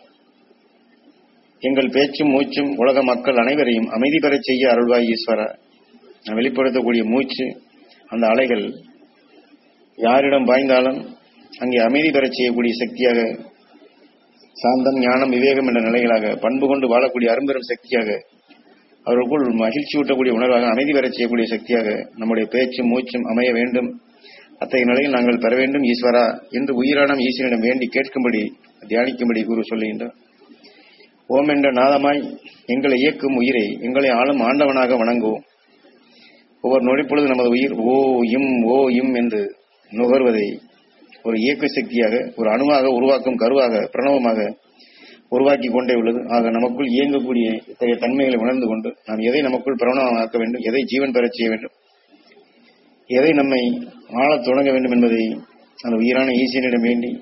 எங்கள் பேச்சும் மூச்சும் உலக மக்கள் அனைவரையும் அமைதி பெறச் செய்ய அருள்வாய் ஈஸ்வரா நாம் வெளிப்படுத்தக்கூடிய மூச்சு அந்த அலைகள் யாரிடம் பாய்ந்தாலும் அங்கே அமைதி பெறச் செய்யக்கூடிய சக்தியாக சாந்தம் ஞானம் விவேகம் என்ற நிலைகளாக பண்பு கொண்டு வாழக்கூடிய அரும்பெரும் சக்தியாக அவர்களுக்குள் மகிழ்ச்சி ஊட்டக்கூடிய உணர்வாக அமைதி பெறச் செய்யக்கூடிய சக்தியாக நம்முடைய பேச்சும் மூச்சும் அமைய வேண்டும் அத்தகைய நிலையில் நாங்கள் பெற வேண்டும் ஈஸ்வரா என்று உயிரான ஈஸ்வரனிடம் வேண்டி கேட்கும்படி தியானிக்கும்படி குரு சொல்லுகின்றார் ஓம் என்ற நாதமாய் எங்களை இயக்கும் உயிரை எங்களை ஆளும் ஆண்டவனாக வணங்குவோம் ஒவ்வொரு நொடிப்பொழுது நமது உயிர் ஓ இம் ஓ இம் என்று நுகர்வதை ஒரு இயக்க சக்தியாக ஒரு அணுவாக உருவாக்கும் கருவாக பிரணவமாக உருவாக்கி கொண்டே உள்ளது ஆக நமக்குள் இயங்கக்கூடிய இத்தகைய தன்மைகளை உணர்ந்து கொண்டு நாம் எதை நமக்குள் பிரணவமாக்க வேண்டும் எதை ஜீவன் பெறச் செய்ய வேண்டும் எதை நம்மை ஆளத் தொடங்க வேண்டும் என்பதை அந்த உயிரான ஈசனிடம் வேண்டி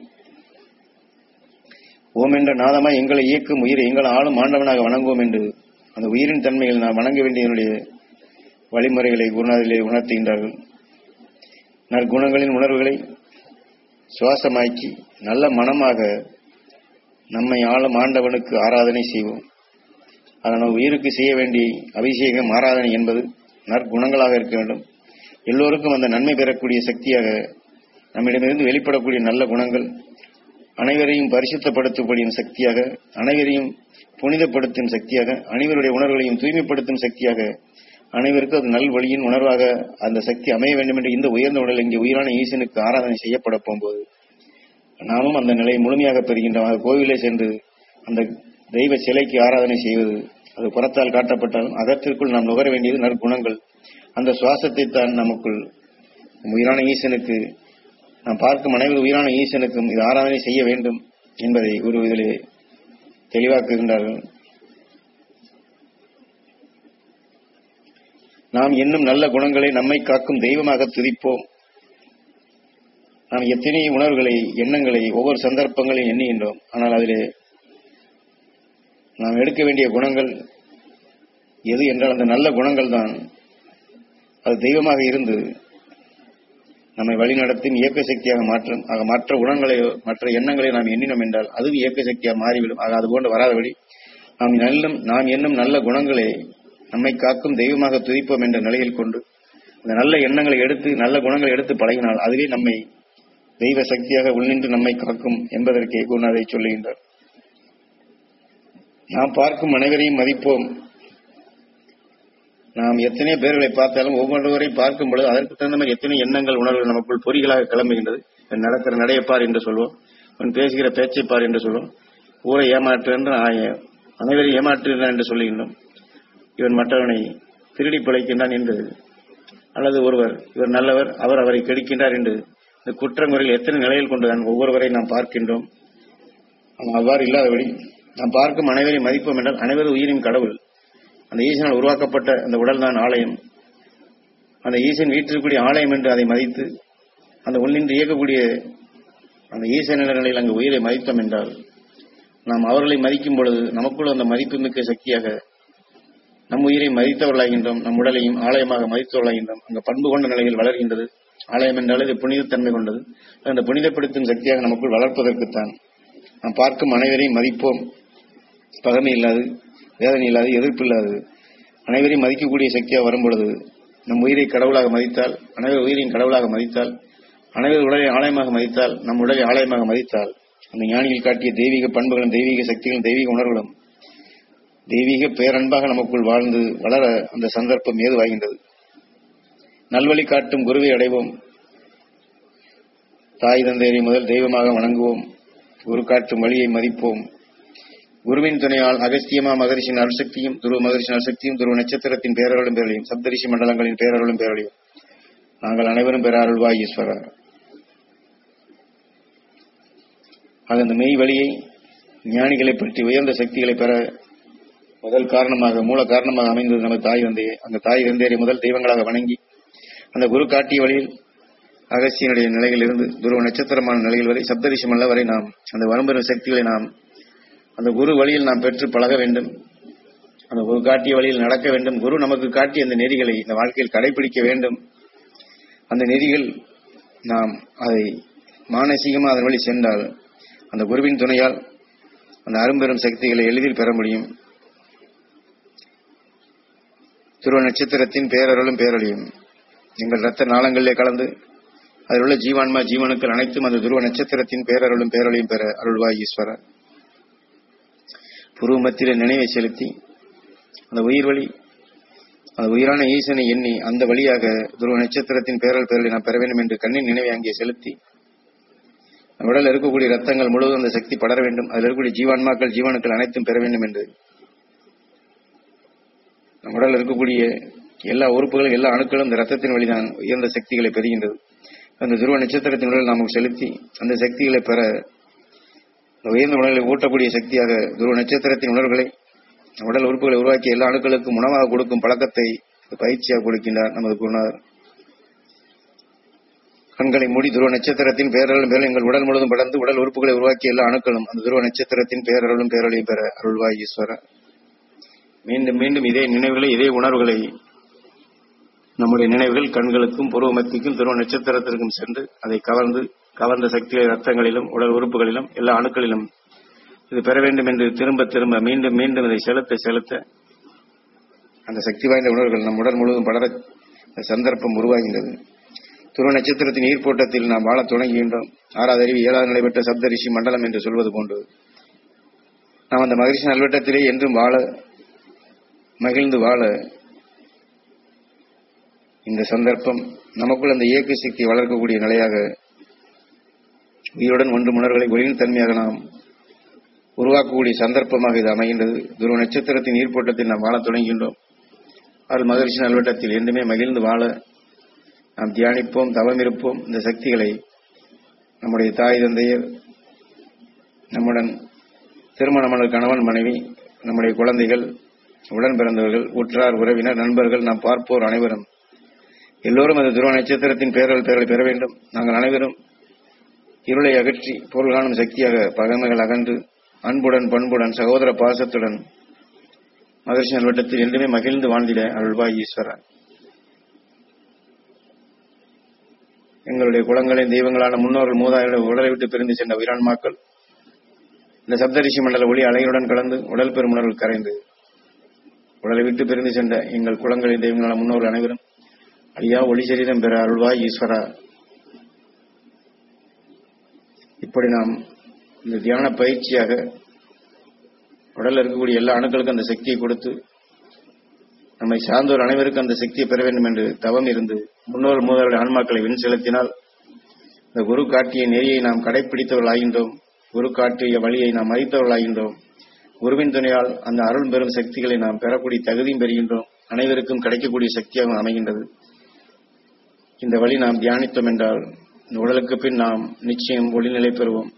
ஓம் என்ற நாதமா எங்களை இயக்கும் உயிரை எங்கள் ஆளும் ஆண்டவனாக வணங்குவோம் என்று அந்த உயிரின் தன்மைகள் நாம் வணங்க வேண்டியதனுடைய வழிமுறைகளை குருநாதிலே உணர்த்துகின்றார்கள் நற்குணங்களின் உணர்வுகளை சுவாசமாக்கி நல்ல மனமாக நம்மை ஆளும் ஆண்டவனுக்கு ஆராதனை செய்வோம் அதனால் உயிருக்கு செய்ய வேண்டிய அபிஷேகம் ஆராதனை என்பது நற்குணங்களாக இருக்க வேண்டும் எல்லோருக்கும் அந்த நன்மை பெறக்கூடிய சக்தியாக நம்மிடமிருந்து வெளிப்படக்கூடிய நல்ல குணங்கள் அனைவரையும் பரிசுத்தப்படுத்தக்கூடிய சக்தியாக அனைவரையும் புனிதப்படுத்தும் சக்தியாக அனைவருடைய உணர்வுகளையும் தூய்மைப்படுத்தும் சக்தியாக அனைவருக்கும் அது நல் வழியின் உணர்வாக அந்த சக்தி அமைய வேண்டும் என்று இந்த உயர்ந்த உடல் இங்கே உயிரான ஈசனுக்கு ஆராதனை செய்யப்பட போகும்போது நாமும் அந்த நிலையை முழுமையாக பெறுகின்றோம் அது கோவிலே சென்று அந்த தெய்வ சிலைக்கு ஆராதனை செய்வது அது புறத்தால் காட்டப்பட்டாலும் அகத்திற்குள் நாம் நுகர வேண்டியது நற்குணங்கள் அந்த சுவாசத்தை தான் நமக்குள் உயிரான ஈசனுக்கு நாம் பார்க்கும் அனைவரும் உயிரான ஈசனுக்கும் இது ஆராதனை செய்ய வேண்டும் என்பதை ஒரு இதிலே தெளிவாக்குகின்றார்கள் நாம் இன்னும் நல்ல குணங்களை நம்மை காக்கும் தெய்வமாக துதிப்போம் நாம் எத்தனை உணர்வுகளை எண்ணங்களை ஒவ்வொரு சந்தர்ப்பங்களையும் எண்ணுகின்றோம் ஆனால் அதிலே நாம் எடுக்க வேண்டிய குணங்கள் எது என்றால் அந்த நல்ல குணங்கள் தான் அது தெய்வமாக இருந்து நம்மை வழிநடத்தும் இயக்க சக்தியாக மாற்றும் ஆக மற்ற குணங்களையோ மற்ற எண்ணங்களை நாம் எண்ணினோம் என்றால் அதுவும் இயக்க சக்தியாக மாறிவிடும் ஆக அது போன்று வராதபடி நாம் நல்லும் நாம் எண்ணும் நல்ல குணங்களை நம்மை காக்கும் தெய்வமாக துதிப்போம் என்ற நிலையில் கொண்டு அந்த நல்ல எண்ணங்களை எடுத்து நல்ல குணங்களை எடுத்து பழகினால் அதுவே நம்மை தெய்வ சக்தியாக உள்நின்று நம்மை காக்கும் என்பதற்கே குருநாதை சொல்லுகின்றார் நாம் பார்க்கும் அனைவரையும் மதிப்போம் நாம் எத்தனை பேர்களை பார்த்தாலும் ஒவ்வொருவரை பார்க்கும் பொழுது அதற்கு தகுந்த மாதிரி எத்தனை எண்ணங்கள் உணர்வுகள் நமக்குள் பொறிகளாக கிளம்புகின்றது இவன் நடக்கிற நடையப்பார் என்று சொல்வோம் இவன் பேசுகிற பேச்சைப்பார் என்று சொல்வோம் ஊரை ஏமாற்று என்று ஆய- அனைவரையும் ஏமாற்றுகிறான் என்று சொல்லுகின்றோம் இவன் மற்றவனை திருடி பிழைக்கின்றான் என்று அல்லது ஒருவர் இவர் நல்லவர் அவர் அவரை கெடுக்கின்றார் என்று இந்த குற்றங்குறையில் எத்தனை நிலையில் கொண்டுதான் ஒவ்வொருவரை நாம் பார்க்கின்றோம் ஆனால் அவ்வாறு இல்லாதபடி நாம் பார்க்கும் அனைவரையும் மதிப்போம் என்றால் அனைவரும் உயிரின் கடவுள் அந்த ஈசனால் உருவாக்கப்பட்ட அந்த உடல் தான் ஆலயம் அந்த ஈசன் வீட்டிற்குரிய ஆலயம் என்று அதை மதித்து அந்த உள்ளின்று இயக்கக்கூடிய அந்த ஈசன் நிலையில் அங்கு உயிரை மதித்தோம் என்றால் நாம் அவர்களை மதிக்கும் பொழுது நமக்குள் அந்த மதிப்புமிக்க சக்தியாக நம் உயிரை மதித்தவர்களாகின்றோம் நம் உடலையும் ஆலயமாக மதித்தவர்களாகின்றோம் அங்க பண்பு கொண்ட நிலையில் வளர்கின்றது ஆலயம் என்றால் இது புனிதத்தன்மை கொண்டது அந்த புனிதப்படுத்தும் சக்தியாக நமக்குள் வளர்ப்பதற்குத்தான் நாம் பார்க்கும் அனைவரையும் மதிப்போம் பகமை இல்லாது வேதனை இல்லாது எதிர்ப்பு இல்லாது அனைவரையும் மதிக்கக்கூடிய சக்தியாக வரும் பொழுது நம் உயிரை கடவுளாக மதித்தால் அனைவர் உயிரின் கடவுளாக மதித்தால் அனைவர் உடலை ஆலயமாக மதித்தால் நம் உடலை ஆலயமாக மதித்தால் அந்த ஞானிகள் காட்டிய தெய்வீக பண்புகளும் தெய்வீக சக்திகளும் தெய்வீக உணர்வுகளும் தெய்வீக பேரன்பாக நமக்குள் வாழ்ந்து வளர அந்த சந்தர்ப்பம் ஏதுவாகின்றது நல்வழி காட்டும் குருவை அடைவோம் தாய் தந்தையரை முதல் தெய்வமாக வணங்குவோம் குரு காட்டும் வழியை மதிப்போம் குருவின் துணையால் அகஸ்தியமா மகரிஷின் அருசக்தியும் துருவ மகரிஷின் அருசக்தியும் துருவ நட்சத்திரத்தின் பேரருளும் பேரலையும் சப்தரிஷி மண்டலங்களின் பேரருளும் பேரலையும் நாங்கள் அனைவரும் பெற அருள்வாய் ஈஸ்வரா ஆக அந்த மெய் வழியை ஞானிகளை பற்றி உயர்ந்த சக்திகளை பெற முதல் காரணமாக மூல காரணமாக அமைந்தது நமது தாய் தந்தையை அந்த தாய் தந்தையரை முதல் தெய்வங்களாக வணங்கி அந்த குரு காட்டிய வழியில் அகஸ்தியனுடைய நிலையில் இருந்து துருவ நட்சத்திரமான நிலையில் வரை சப்தரிஷி மல்ல வரை நாம் அந்த வரம்பெறும் சக்திகளை நாம் அந்த குரு வழியில் நாம் பெற்று பழக வேண்டும் அந்த குரு காட்டிய வழியில் நடக்க வேண்டும் குரு நமக்கு காட்டிய அந்த நெறிகளை இந்த வாழ்க்கையில் கடைபிடிக்க வேண்டும் அந்த நெறிகள் நாம் அதை மானசீகமாக அதன் வழி சென்றால் அந்த குருவின் துணையால் அந்த அரும்பெரும் சக்திகளை எளிதில் பெற முடியும் துருவ நட்சத்திரத்தின் பேரருளும் பேரொழியும் எங்கள் ரத்த நாளங்களிலே கலந்து அதில் உள்ள ஜீவான்மா ஜீவனுக்கள் அனைத்தும் அந்த துருவ நட்சத்திரத்தின் பேரருளும் பேரொழியும் பெற அருள்வாய் ஈஸ்வரர் புருவமத்திலே நினைவை செலுத்தி அந்த உயிர் வழி அந்த உயிரான ஈசனை எண்ணி அந்த வழியாக துருவ நட்சத்திரத்தின் பேரல் பேரலை நாம் பெற வேண்டும் என்று கண்ணின் நினைவை அங்கே செலுத்தி நம் உடலில் இருக்கக்கூடிய ரத்தங்கள் முழுவதும் அந்த சக்தி படர வேண்டும் அதில் இருக்கக்கூடிய ஜீவான்மாக்கள் ஜீவனுக்கள் அனைத்தும் பெற வேண்டும் என்று நம் உடலில் இருக்கக்கூடிய எல்லா உறுப்புகளும் எல்லா அணுக்களும் இந்த ரத்தத்தின் வழிதான் உயர்ந்த சக்திகளை பெறுகின்றது அந்த துருவ நட்சத்திரத்தின் உடல் நாம் செலுத்தி அந்த சக்திகளை பெற இந்த உயர்ந்த உணர்களை ஊட்டக்கூடிய சக்தியாக துருவ நட்சத்திரத்தின் உணர்வுகளை உடல் உறுப்புகளை உருவாக்கி எல்லா அணுக்களுக்கும் உணவாக கொடுக்கும் பழக்கத்தை பயிற்சியாக கொடுக்கின்றார் நமது குருநாதர் கண்களை மூடி துருவ நட்சத்திரத்தின் பேரருளும் பேரல் எங்கள் உடல் முழுவதும் படர்ந்து உடல் உறுப்புகளை உருவாக்கிய எல்லா அணுக்களும் அந்த துருவ நட்சத்திரத்தின் பேரருளும் பேரலையும் பெற அருள்வாய் ஈஸ்வர மீண்டும் மீண்டும் இதே நினைவுகளை இதே உணர்வுகளை நம்முடைய நினைவுகள் கண்களுக்கும் புருவ மத்திக்கும் துருவ நட்சத்திரத்திற்கும் சென்று அதை கவர்ந்து கவர்ந்த சக்திகளை ரத்தங்களிலும் உடல் உறுப்புகளிலும் எல்லா அணுக்களிலும் இது பெற வேண்டும் என்று திரும்ப திரும்ப மீண்டும் மீண்டும் இதை செலுத்த செலுத்த அந்த சக்தி வாய்ந்த உணர்வுகள் நம் உடல் முழுவதும் படர சந்தர்ப்பம் உருவாகின்றது துருவ நட்சத்திரத்தின் ஈர்ப்போட்டத்தில் நாம் வாழத் தொடங்குகின்றோம் ஆறாவது அறிவு ஏழாவது நிலை பெற்ற சப்த ரிஷி மண்டலம் என்று சொல்வது போன்றது நாம் அந்த மகிழ்ச்சி நல்வட்டத்திலே என்றும் வாழ மகிழ்ந்து வாழ இந்த சந்தர்ப்பம் நமக்குள் அந்த இயக்க சக்தி வளர்க்கக்கூடிய நிலையாக உயிருடன் ஒன்று உணர்வுகளை ஒளியின் தன்மையாக நாம் உருவாக்கக்கூடிய சந்தர்ப்பமாக இது அமைகின்றது துருவ நட்சத்திரத்தின் ஈர்ப்போட்டத்தில் நாம் வாழத் தொடங்குகின்றோம் அருள் மகிழ்ச்சி நல்வட்டத்தில் என்றுமே மகிழ்ந்து வாழ நாம் தியானிப்போம் தவம் இருப்போம் இந்த சக்திகளை நம்முடைய தாய் தந்தையர் நம்முடன் திருமணமான கணவன் மனைவி நம்முடைய குழந்தைகள் உடன் பிறந்தவர்கள் உற்றார் உறவினர் நண்பர்கள் நாம் பார்ப்போர் அனைவரும் எல்லோரும் அந்த துருவ நட்சத்திரத்தின் பேரல் பேரலை பெற வேண்டும் நாங்கள் அனைவரும் இருளை அகற்றி பொருள் காணும் சக்தியாக பகைமைகள் அகன்று அன்புடன் பண்புடன் சகோதர பாசத்துடன் மகிழ்ச்சி நல்வட்டத்தில் என்றுமே மகிழ்ந்து வாழ்ந்திட அருள்வாய் ஈஸ்வரன் எங்களுடைய குலங்களின் தெய்வங்களான முன்னோர்கள் மூதாதையர்கள் உடலை விட்டு பிரிந்து சென்ற உயிரான்மாக்கள் இந்த சப்தரிஷி மண்டல ஒளி அலையுடன் கலந்து உடல் பெருமுணர்வு கரைந்து உடலை விட்டு பிரிந்து சென்ற எங்கள் குலங்களின் தெய்வங்களான முன்னோர்கள் அனைவரும் ஐயா ஒளி சரீரம் பெற அருள்வாய் ஈஸ்வரா இப்படி நாம் இந்த தியான பயிற்சியாக உடல்ல இருக்கக்கூடிய எல்லா அணுக்களுக்கும் அந்த சக்தியை கொடுத்து நம்மை சார்ந்தோர் அனைவருக்கும் அந்த சக்தியை பெற வேண்டும் என்று தவம் இருந்து முன்னோர் மூதருடைய ஆன்மாக்களை வின் செலுத்தினால் இந்த குரு காட்டிய நெறியை நாம் கடைபிடித்தவர்கள் ஆகின்றோம் குரு காட்டிய வழியை நாம் மதித்தவர்கள் ஆகின்றோம் குருவின் துணையால் அந்த அருள் பெறும் சக்திகளை நாம் பெறக்கூடிய தகுதியும் பெறுகின்றோம் அனைவருக்கும் கிடைக்கக்கூடிய சக்தியாக அமைகின்றது இந்த வழி நாம் தியானித்தோம் என்றால் இந்த உடலுக்கு பின் நாம் நிச்சயம் ஒளிநிலை பெறுவோம்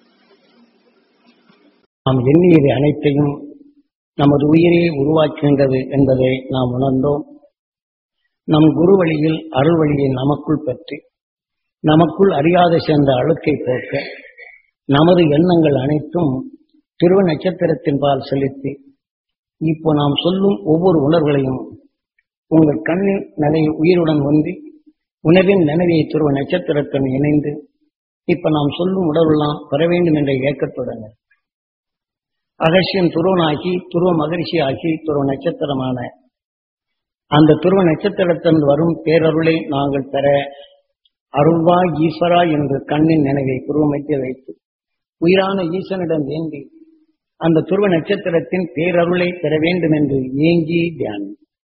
நாம் எண்ணியது அனைத்தையும் நமது உயிரை உருவாக்குகின்றது என்பதை நாம் உணர்ந்தோம் நம் குரு வழியில் அருள் வழியை நமக்குள் பற்றி நமக்குள் அறியாத சேர்ந்த அழுக்கை போக்க நமது எண்ணங்கள் அனைத்தும் திருவ நட்சத்திரத்தின் பால் செலுத்தி இப்போ நாம் சொல்லும் ஒவ்வொரு உணர்வுகளையும் உங்கள் கண்ணின் நிலை உயிருடன் ஒன்றி உணர்வின் நினைவை துருவ நட்சத்திரத்துடன் இணைந்து இப்ப நாம் சொல்லும் உணர்வெல்லாம் பெற வேண்டும் என்ற இயக்கத்துடன் அகசியம் துருவனாகி துருவ மகரிஷி ஆகி துருவ நட்சத்திரமான அந்த துருவ நட்சத்திரத்தின் வரும் பேரருளை நாங்கள் பெற அருள்வா ஈஸ்வரா என்று கண்ணின் நினைவை குருவமைத்து வைத்து உயிரான ஈசனிடம் வேண்டி அந்த துருவ நட்சத்திரத்தின் பேரருளை பெற வேண்டும் என்று ஏங்கி தியானம்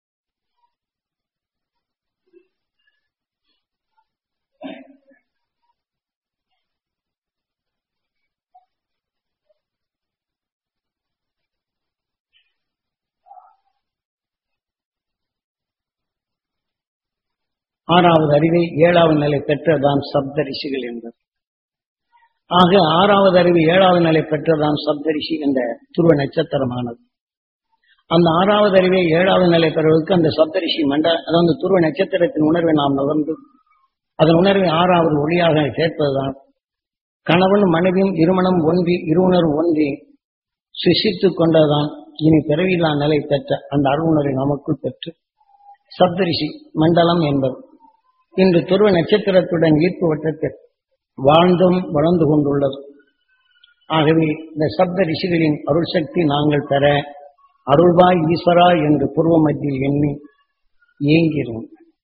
ஆறாவது அறிவை ஏழாவது நிலை பெற்றதான் சப்த ரிஷிகள் என்பது ஆக ஆறாவது அறிவு ஏழாவது நிலை பெற்றதான் சப்த ரிஷி என்ற துருவ நட்சத்திரமானது அந்த ஆறாவது அறிவை ஏழாவது நிலை பெறுவதற்கு அந்த சப்த ரிஷி மண்ட அதாவது துருவ நட்சத்திரத்தின் உணர்வை நாம் நுகர்ந்து அதன் உணர்வை ஆறாவது ஒளியாக சேர்ப்பதுதான் கணவன் மனைவியும் இருமணம் ஒன்றி இருவுணர்வு ஒன்றி சுசித்துக் கொண்டதுதான் இனி பிறவியில்லா நிலை பெற்ற அந்த அருணரை நமக்குள் பெற்று சப்தரிஷி மண்டலம் என்பது இன்று துருவ நட்சத்திரத்துடன் ஈர்ப்பு வட்டத்தில் வாழ்ந்தும் வளர்ந்து கொண்டுள்ளது ஆகவே இந்த சப்த ரிஷிகளின் அருள் சக்தி நாங்கள் பெற அருள்வாய் ஈஸ்வரா என்று பூர்வ மத்தியில் எண்ணி ஏங்கிறோம்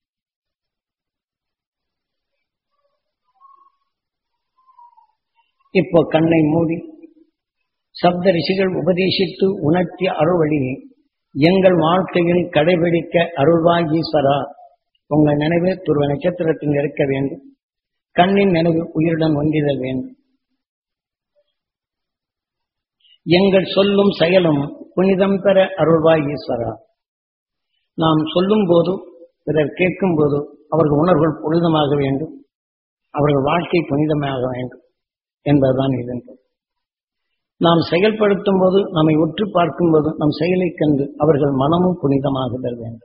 இப்போ கண்ணை மூடி சப்த ரிஷிகள் உபதேசித்து உணர்த்திய அருள் வழியை எங்கள் வாழ்க்கையில் கடைபிடிக்க அருள்வாய் ஈஸ்வரா உங்கள் நினைவு துருவ நட்சத்திரத்தில் இருக்க வேண்டும் கண்ணின் நினைவு உயிருடன் ஒன்றிதல் வேண்டும் எங்கள் சொல்லும் செயலும் புனிதம் பெற அருள்வாய் ஈஸ்வரா நாம் சொல்லும் போது பிறர் கேட்கும் போது அவர்கள் உணர்வுகள் புனிதமாக வேண்டும் அவர்கள் வாழ்க்கை புனிதமாக வேண்டும் என்பதுதான் இதன் பொருள். நாம் செயல்படுத்தும் போது நம்மை உற்று பார்க்கும் போது நம் செயலை கண்டு அவர்கள் மனமும் புனிதமாகுதல் வேண்டும்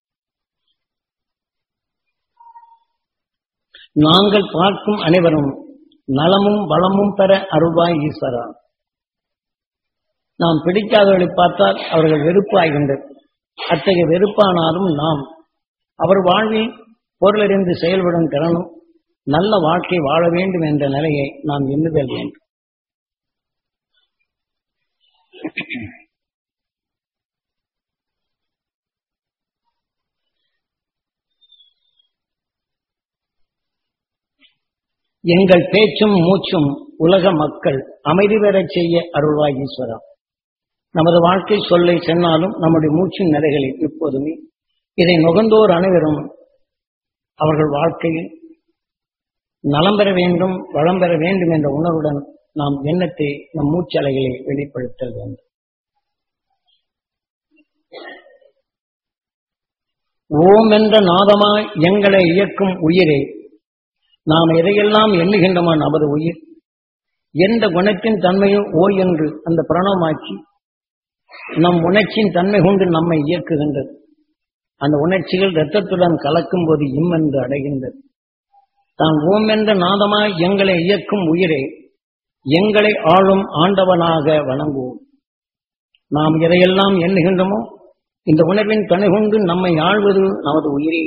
நாங்கள் பார்க்கும் அனைவரும் நலமும் வளமும் பெற அருள்வாய் ஈஸ்வரா நாம் பிடிக்காதவர்களை பார்த்தால் அவர்கள் வெறுப்பாகின்றது அத்தகைய வெறுப்பானாலும் நாம் அவர் வாழ்வில் பொருளறிந்து செயல்படும் திறனும் நல்ல வாழ்க்கை வாழ வேண்டும் என்ற நிலையை நாம் எண்ணுதல் வேண்டும் எங்கள் பேச்சும் மூச்சும் உலக மக்கள் அமைதி பெறச் செய்ய அருள்வாய் ஈஸ்வரா நமது வாழ்க்கை சொல்லை சென்னாலும் நம்முடைய மூச்சின் நிலைகளில் இப்போதுமே இதை நுகர்ந்தோர் அனைவரும் அவர்கள் வாழ்க்கையில் நலம் பெற வேண்டும் வளம் பெற வேண்டும் என்ற உணர்வுடன் நாம் எண்ணத்தை நம் மூச்சலைகளை வெளிப்படுத்தல் வேண்டும் ஓம் என்ற நாதமாய் எங்களை இயக்கும் உயிரே நாம் எதையெல்லாம் எண்ணுகின்றோமோ நமது உயிர் எந்த குணத்தின் தன்மையோ ஓ என்று அந்த பிரணவமாக்கி நம் உணர்ச்சியின் தன்மை கொண்டு நம்மை இயக்குகின்றது அந்த உணர்ச்சிகள் இரத்தத்துடன் கலக்கும் போது இம் என்று அடைகின்றது தான் ஓம் என்ற நாதமாய் எங்களை இயக்கும் உயிரே எங்களை ஆளும் ஆண்டவனாக வணங்குவோம் நாம் எதையெல்லாம் எண்ணுகின்றோமோ இந்த உணர்வின் துணை கொண்டு நம்மை ஆழ்வது நமது உயிரே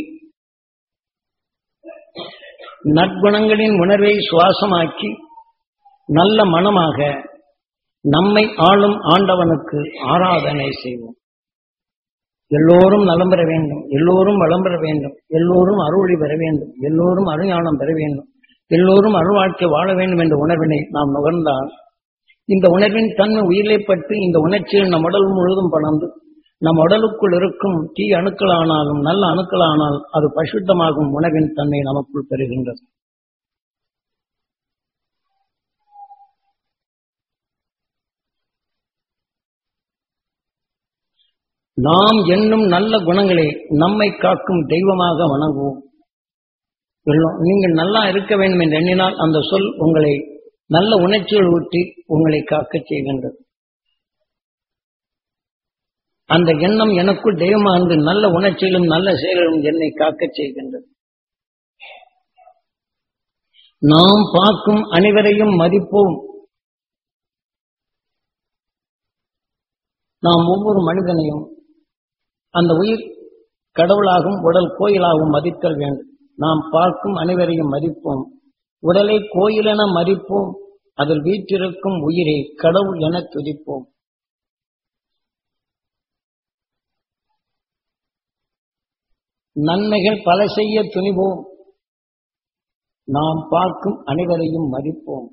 நற்குணங்களின் உணர்வை சுவாசமாக்கி நல்ல மனமாக நம்மை ஆளும் ஆண்டவனுக்கு ஆராதனை செய்வோம் எல்லோரும் நலம் பெற வேண்டும் எல்லோரும் வளம் பெற வேண்டும் எல்லோரும் அருளி பெற வேண்டும் எல்லோரும் அருஞானம் பெற வேண்டும் எல்லோரும் அருள் வாழ்க்கை வாழ வேண்டும் என்ற உணர்வினை நாம் நுகர்ந்தால் இந்த உணர்வின் தன்மை உயிரை பற்றி இந்த உணர்ச்சியில் நம் உடல் முழுவதும் பணர்ந்து நம் உடலுக்குள் இருக்கும் தீ அணுக்களானாலும் நல்ல அணுக்களானால் அது பசுத்தமாகும் உணவின் தன்மை நமக்குள் பெறுகின்றது நாம் என்னும் நல்ல குணங்களை நம்மை காக்கும் தெய்வமாக வணங்குவோம் எல்லோ- நீங்கள் நல்லா இருக்க வேண்டும் என்று எண்ணினால் அந்த சொல் உங்களை நல்ல உணர்ச்சிகள் ஊட்டி உங்களை காக்கச் செய்கின்றது அந்த எண்ணம் எனக்குள் தெய்வமாந்து நல்ல உணர்ச்சியிலும் நல்ல செயலிலும் என்னை காக்கச் செய்கின்றது நாம் பார்க்கும் அனைவரையும் மதிப்போம் நாம் ஒவ்வொரு மனிதனையும் அந்த உயிர் கடவுளாகவும் உடல் கோயிலாகவும் மதித்தல் வேண்டும் நாம் பார்க்கும் அனைவரையும் மதிப்போம் உடலை கோயிலென மதிப்போம் அதில் வீற்றிருக்கும் உயிரை கடவுள் என துதிப்போம் நன்மைகள் பல செய்ய துணிவோம் நாம் பார்க்கும் அனைவரையும் மதிப்போம்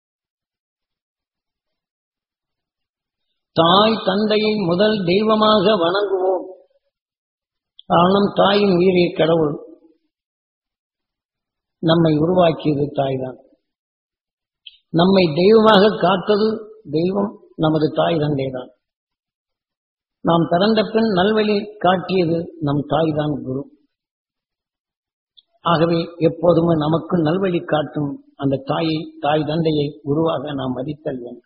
தாய் தந்தையை முதல் தெய்வமாக வணங்குவோம் காரணம் தாயின் உயிரிய கடவுள் நம்மை உருவாக்கியது தாய்தான் நம்மை தெய்வமாக காத்தது தெய்வம் நமது தாய் தந்தைதான் நாம் பிறந்த பின் நல்வழி காட்டியது நம் தாய்தான் குரு ஆகவே எப்போதுமே நமக்கு நல்வழி காட்டும் அந்த தாயை தாய் தந்தையை குருவாக நாம் மதித்தல் வேண்டும்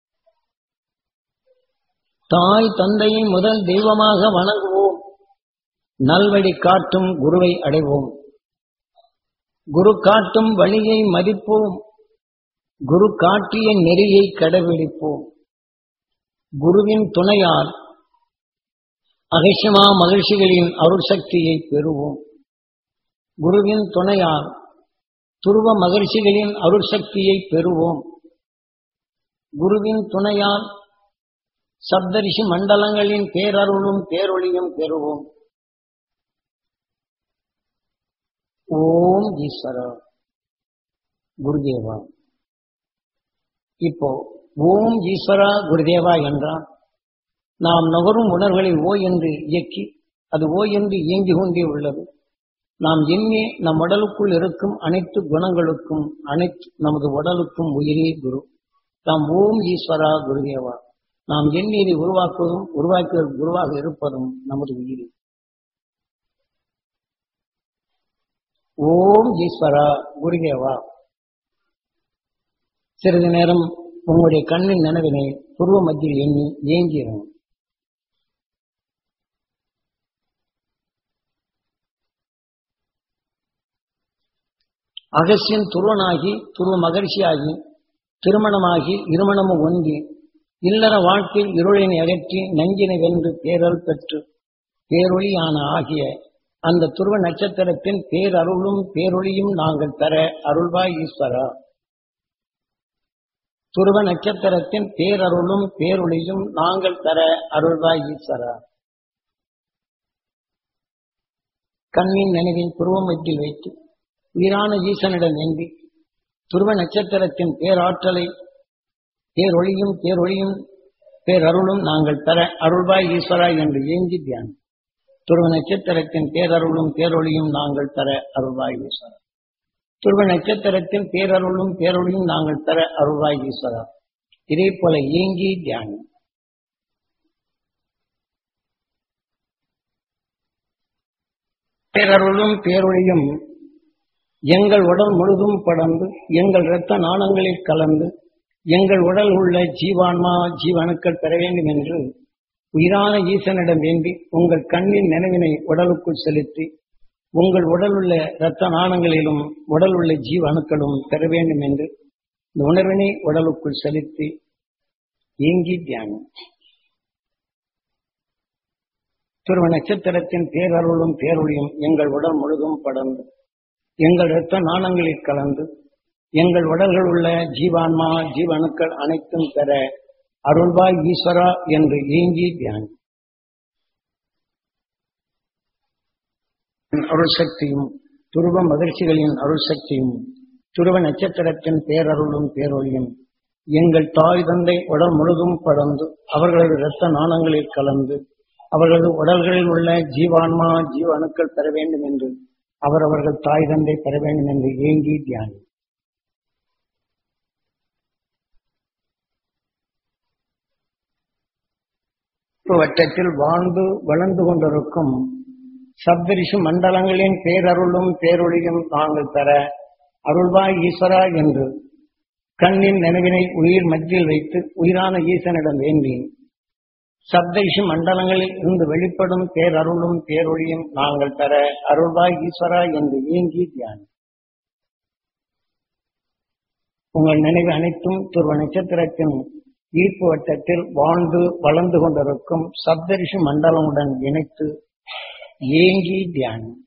தாய் தந்தையை முதல் தெய்வமாக வணங்குவோம் நல்வழி காட்டும் குருவை அடைவோம் குரு காட்டும் வழியை மதிப்போம் குரு காட்டிய நெறியை கடைபிடிப்போம் குருவின் துணையால் அகசியமா மகிழ்ச்சிகளின் அருள் சக்தியை பெறுவோம் குருவின் துணையால் துருவ மகிழ்ச்சிகளின் அருள் சக்தியை பெறுவோம் குருவின் துணையால் சப்தரிஷி மண்டலங்களின் பேரருளும் பேரொளியும் பெறுவோம் ஓம் ஈஸ்வரா குருதேவா இப்போ ஓம் ஈஸ்வரா குருதேவா என்றால் நாம் நுகரும் உணர்வுகளை ஓ என்று இயக்கி அது ஓ என்று இயங்கிக் கொண்டே உள்ளது நாம் எண்ணி நம் உடலுக்குள் இருக்கும் அனைத்து குணங்களுக்கும் அனைத்து நமது உடலுக்கும் உயிரே குரு நாம் ஓம் ஈஸ்வரா குருதேவா நாம் எண்ணீரை உருவாக்குவதும் உருவாக்குவ குருவாக இருப்பதும் நமது உயிரே ஓம் ஈஸ்வரா குருதேவா சிறிது நேரம் உங்களுடைய கண்ணின் நினைவினை புருவ மத்தியில் எண்ணி ஏங்கிடும் அகசியன் துருவனாகி துருவ மகர்ஷியாகி திருமணமாகி இருமணமும் ஒன்றி இல்லற வாழ்க்கையில் இருளினை அகற்றி நஞ்சினை வென்று பேரல் பெற்று பேரொளியான ஆகிய அந்த துருவ நட்சத்திரத்தின் பேரருளும் பேரொளியும் நாங்கள் பெற அருள்வாய் ஈஸ்வரா துருவ நட்சத்திரத்தின் பேரருளும் பேரொளியும் நாங்கள் பெற அருள்வாய் ஈஸ்வரா கண்ணின் நினைவை புருவமத்தில் வைத்து உயிரான ஈசனிடம் வேண்டி துருவ நட்சத்திரத்தின் பேராற்றலை பேரொளியும் பேரொளியும் பேரருளும் நாங்கள் பெற அருள்வாய் ஈஸ்வரா என்று ஏங்கி தியானம் துருவ நட்சத்திரத்தின் பேரருளும் பேரொளியும் நாங்கள் பெற அருள்வாய் ஈஸ்வரா துருவ நட்சத்திரத்தின் பேரருளும் பேரொளியும் நாங்கள் பெற அருள்வாய் ஈஸ்வரா இதே போல ஏங்கி தியானம் பேரருளும் பேரொழியும் எங்கள் உடல் முழுதும் படர்ந்து எங்கள் இரத்த நாணங்களில் கலந்து எங்கள் உடல் உள்ள ஜீவான்மா ஜீவனுக்கள் பெற வேண்டும் என்று உயிரான ஈசனிடம் வேண்டி உங்கள் கண்ணின் நினைவினை உடலுக்குள் செலுத்தி உங்கள் உடல் உள்ள இரத்த நாணங்களிலும் உடல் உள்ள ஜீவணுக்களும் பெற வேண்டும் என்று இந்த உணர்வினை உடலுக்குள் செலுத்தி ஏங்கி தியானம் துருவ நட்சத்திரத்தின் பேரருளும் பேரொழியும் எங்கள் உடல் முழுதும் படர்ந்து எங்கள் இரத்த நாணங்களில் கலந்து எங்கள் உடல்கள் உள்ள ஜீவான்மா ஜீவணுக்கள் அனைத்தும் பெற அருள்வாய் ஈஸ்வரா என்று ஏங்கி தியானம் அருள் சக்தியும் துருவ மகிழ்ச்சிகளின் அருள் சக்தியும் துருவ நட்சத்திரத்தின் பேரருளும் பேரொழியும் எங்கள் தாய் தந்தை உடல் முழுதும் படர்ந்து அவர்களது இரத்த நாணங்களில் கலந்து அவர்களது உடல்களில் உள்ள ஜீவான்மா ஜீவ அணுக்கள் பெற வேண்டும் என்று அவரவர்கள் தாய் தந்தை பெற வேண்டும் என்று ஏங்கி தியானம் வட்டத்தில் வாழ்ந்து வளர்ந்து கொண்டிருக்கும் சப்தரிஷி மண்டலங்களின் பேரருளும் பேரொழியும் தாங்கள் பெற அருள்வாய் ஈஸ்வரா என்று கண்ணின் நினைவினை உயிர் மத்தியில் வைத்து உயிரான ஈசனிடம் வேண்டி சப்தரிஷி மண்டலங்களில் இருந்து வெளிப்படும் பேரருளும் பேரொழியும் நாங்கள் பெற அருள்வாய் ஈஸ்வரா என்று ஏங்கி தியானம் உங்கள் நினைவு அனைத்தும் துருவ நட்சத்திரத்தின் ஈர்ப்பு வட்டத்தில் வாழ்ந்து வளர்ந்து கொண்டிருக்கும் சப்தரிஷி மண்டலமுடன் இணைத்து ஏங்கி தியானம்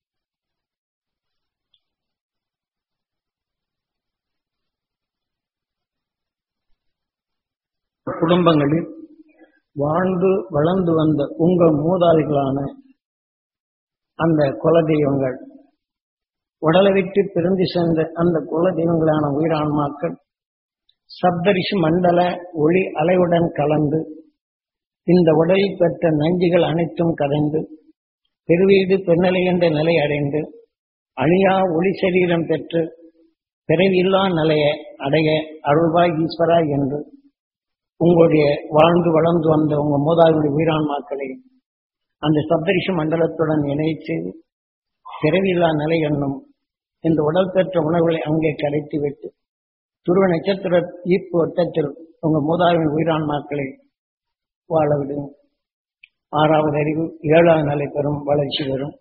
குடும்பங்களில் வாழ்ந்து வளர்ந்து வந்த உங்கள் மூதாதைகளான அந்த குலதெய்வங்கள் உடலை விட்டு பிரிந்து சென்ற அந்த குலதெய்வங்களான உயிரான்மாக்கள் சப்தரிஷி மண்டல ஒளி அலையுடன் கலந்து இந்த உடலில் பெற்ற நஞ்சுகள் அனைத்தும் கரைந்து பெருவீடு பெண்ணலை என்ற நிலை அடைந்து அழியா ஒளி சரீரம் பெற்று பிறவியில்லா நிலையை அடைய அருள்வாய் ஈஸ்வரா என்று உங்களுடைய வாழ்ந்து வளர்ந்து வந்த உங்க மூதாதையுடைய உயிரான்மாக்களை அந்த சப்தரிஷி மண்டலத்துடன் இணை செய்து பிறவியில்லா நிலை என்னும் இந்த உடல் பெற்ற உணர்வுகளை அங்கே கரைத்து விட்டு துருவ நட்சத்திர ஈர்ப்பு வட்டத்தில் உங்க மூதாதையின் உயிரான்மாக்களை வாழ விடும் ஆறாவது அறிவு ஏழாவது நிலை பெறும் வளர்ச்சி பெறும்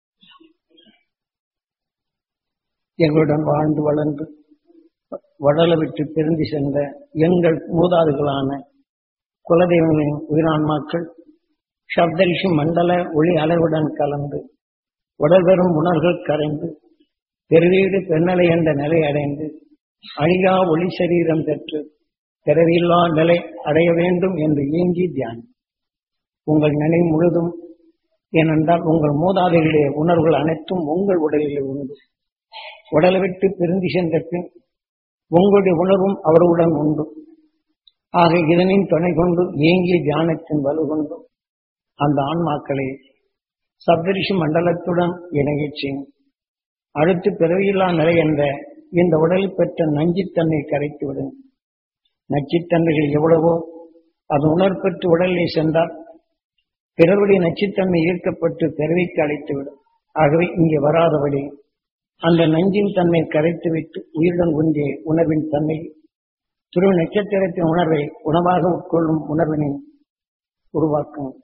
எங்களுடன் வாழ்ந்து வளர்ந்து வடலை விட்டு பிரிந்து சென்ற எங்கள் மூதாதுகளான குலதெய்வங்களின் உயிரான்மாக்கள் சப்தரிஷி மண்டல ஒளி அளவுடன் கலந்து உடல் பெறும் உணர்வுகள் கரைந்து பெருவீடு பெண்ணலை என்ற நிலை அடைந்து அழியா ஒளி சரீரம் பெற்று பிறவில்லா நிலை அடைய வேண்டும் என்று ஏங்கி தியானம் உங்கள் நினைவு முழுதும் ஏனென்றால் உங்கள் மூதாதைகளுடைய உணர்வுகள் அனைத்தும் உங்கள் உடலிலே உண்டு உடலை விட்டு பிரிந்து சென்ற பின் உங்களுடைய உணர்வும் அவர்களுடன் உண்டு ஆக இதனின் துணை கொண்டு ஏங்கிய தியானத்தின் வலு கொண்டு அந்த ஆன்மாக்களை சப்தரிஷி மண்டலத்துடன் இணையச் அடுத்து பிறவியில்லா நிலை என்ற இந்த உடலில் பெற்ற நஞ்சித்தன்மை கரைத்துவிடும் நச்சுத்தன்மைகள் எவ்வளவோ அது உணர்பெற்று உடலிலே சென்றால் பிறருடைய நச்சுத்தன்மை ஈர்க்கப்பட்டு பிறவிக்கு அழைத்துவிடும் ஆகவே இங்கே வராதபடி அந்த நஞ்சின் தன்மை கரைத்துவிட்டு உயிருடன் ஒன்றிய உணர்வின் தன்மை துருவ நட்சத்திரத்தின் உணர்வை உணவாக உட்கொள்ளும் உணர்வினை உருவாக்கும்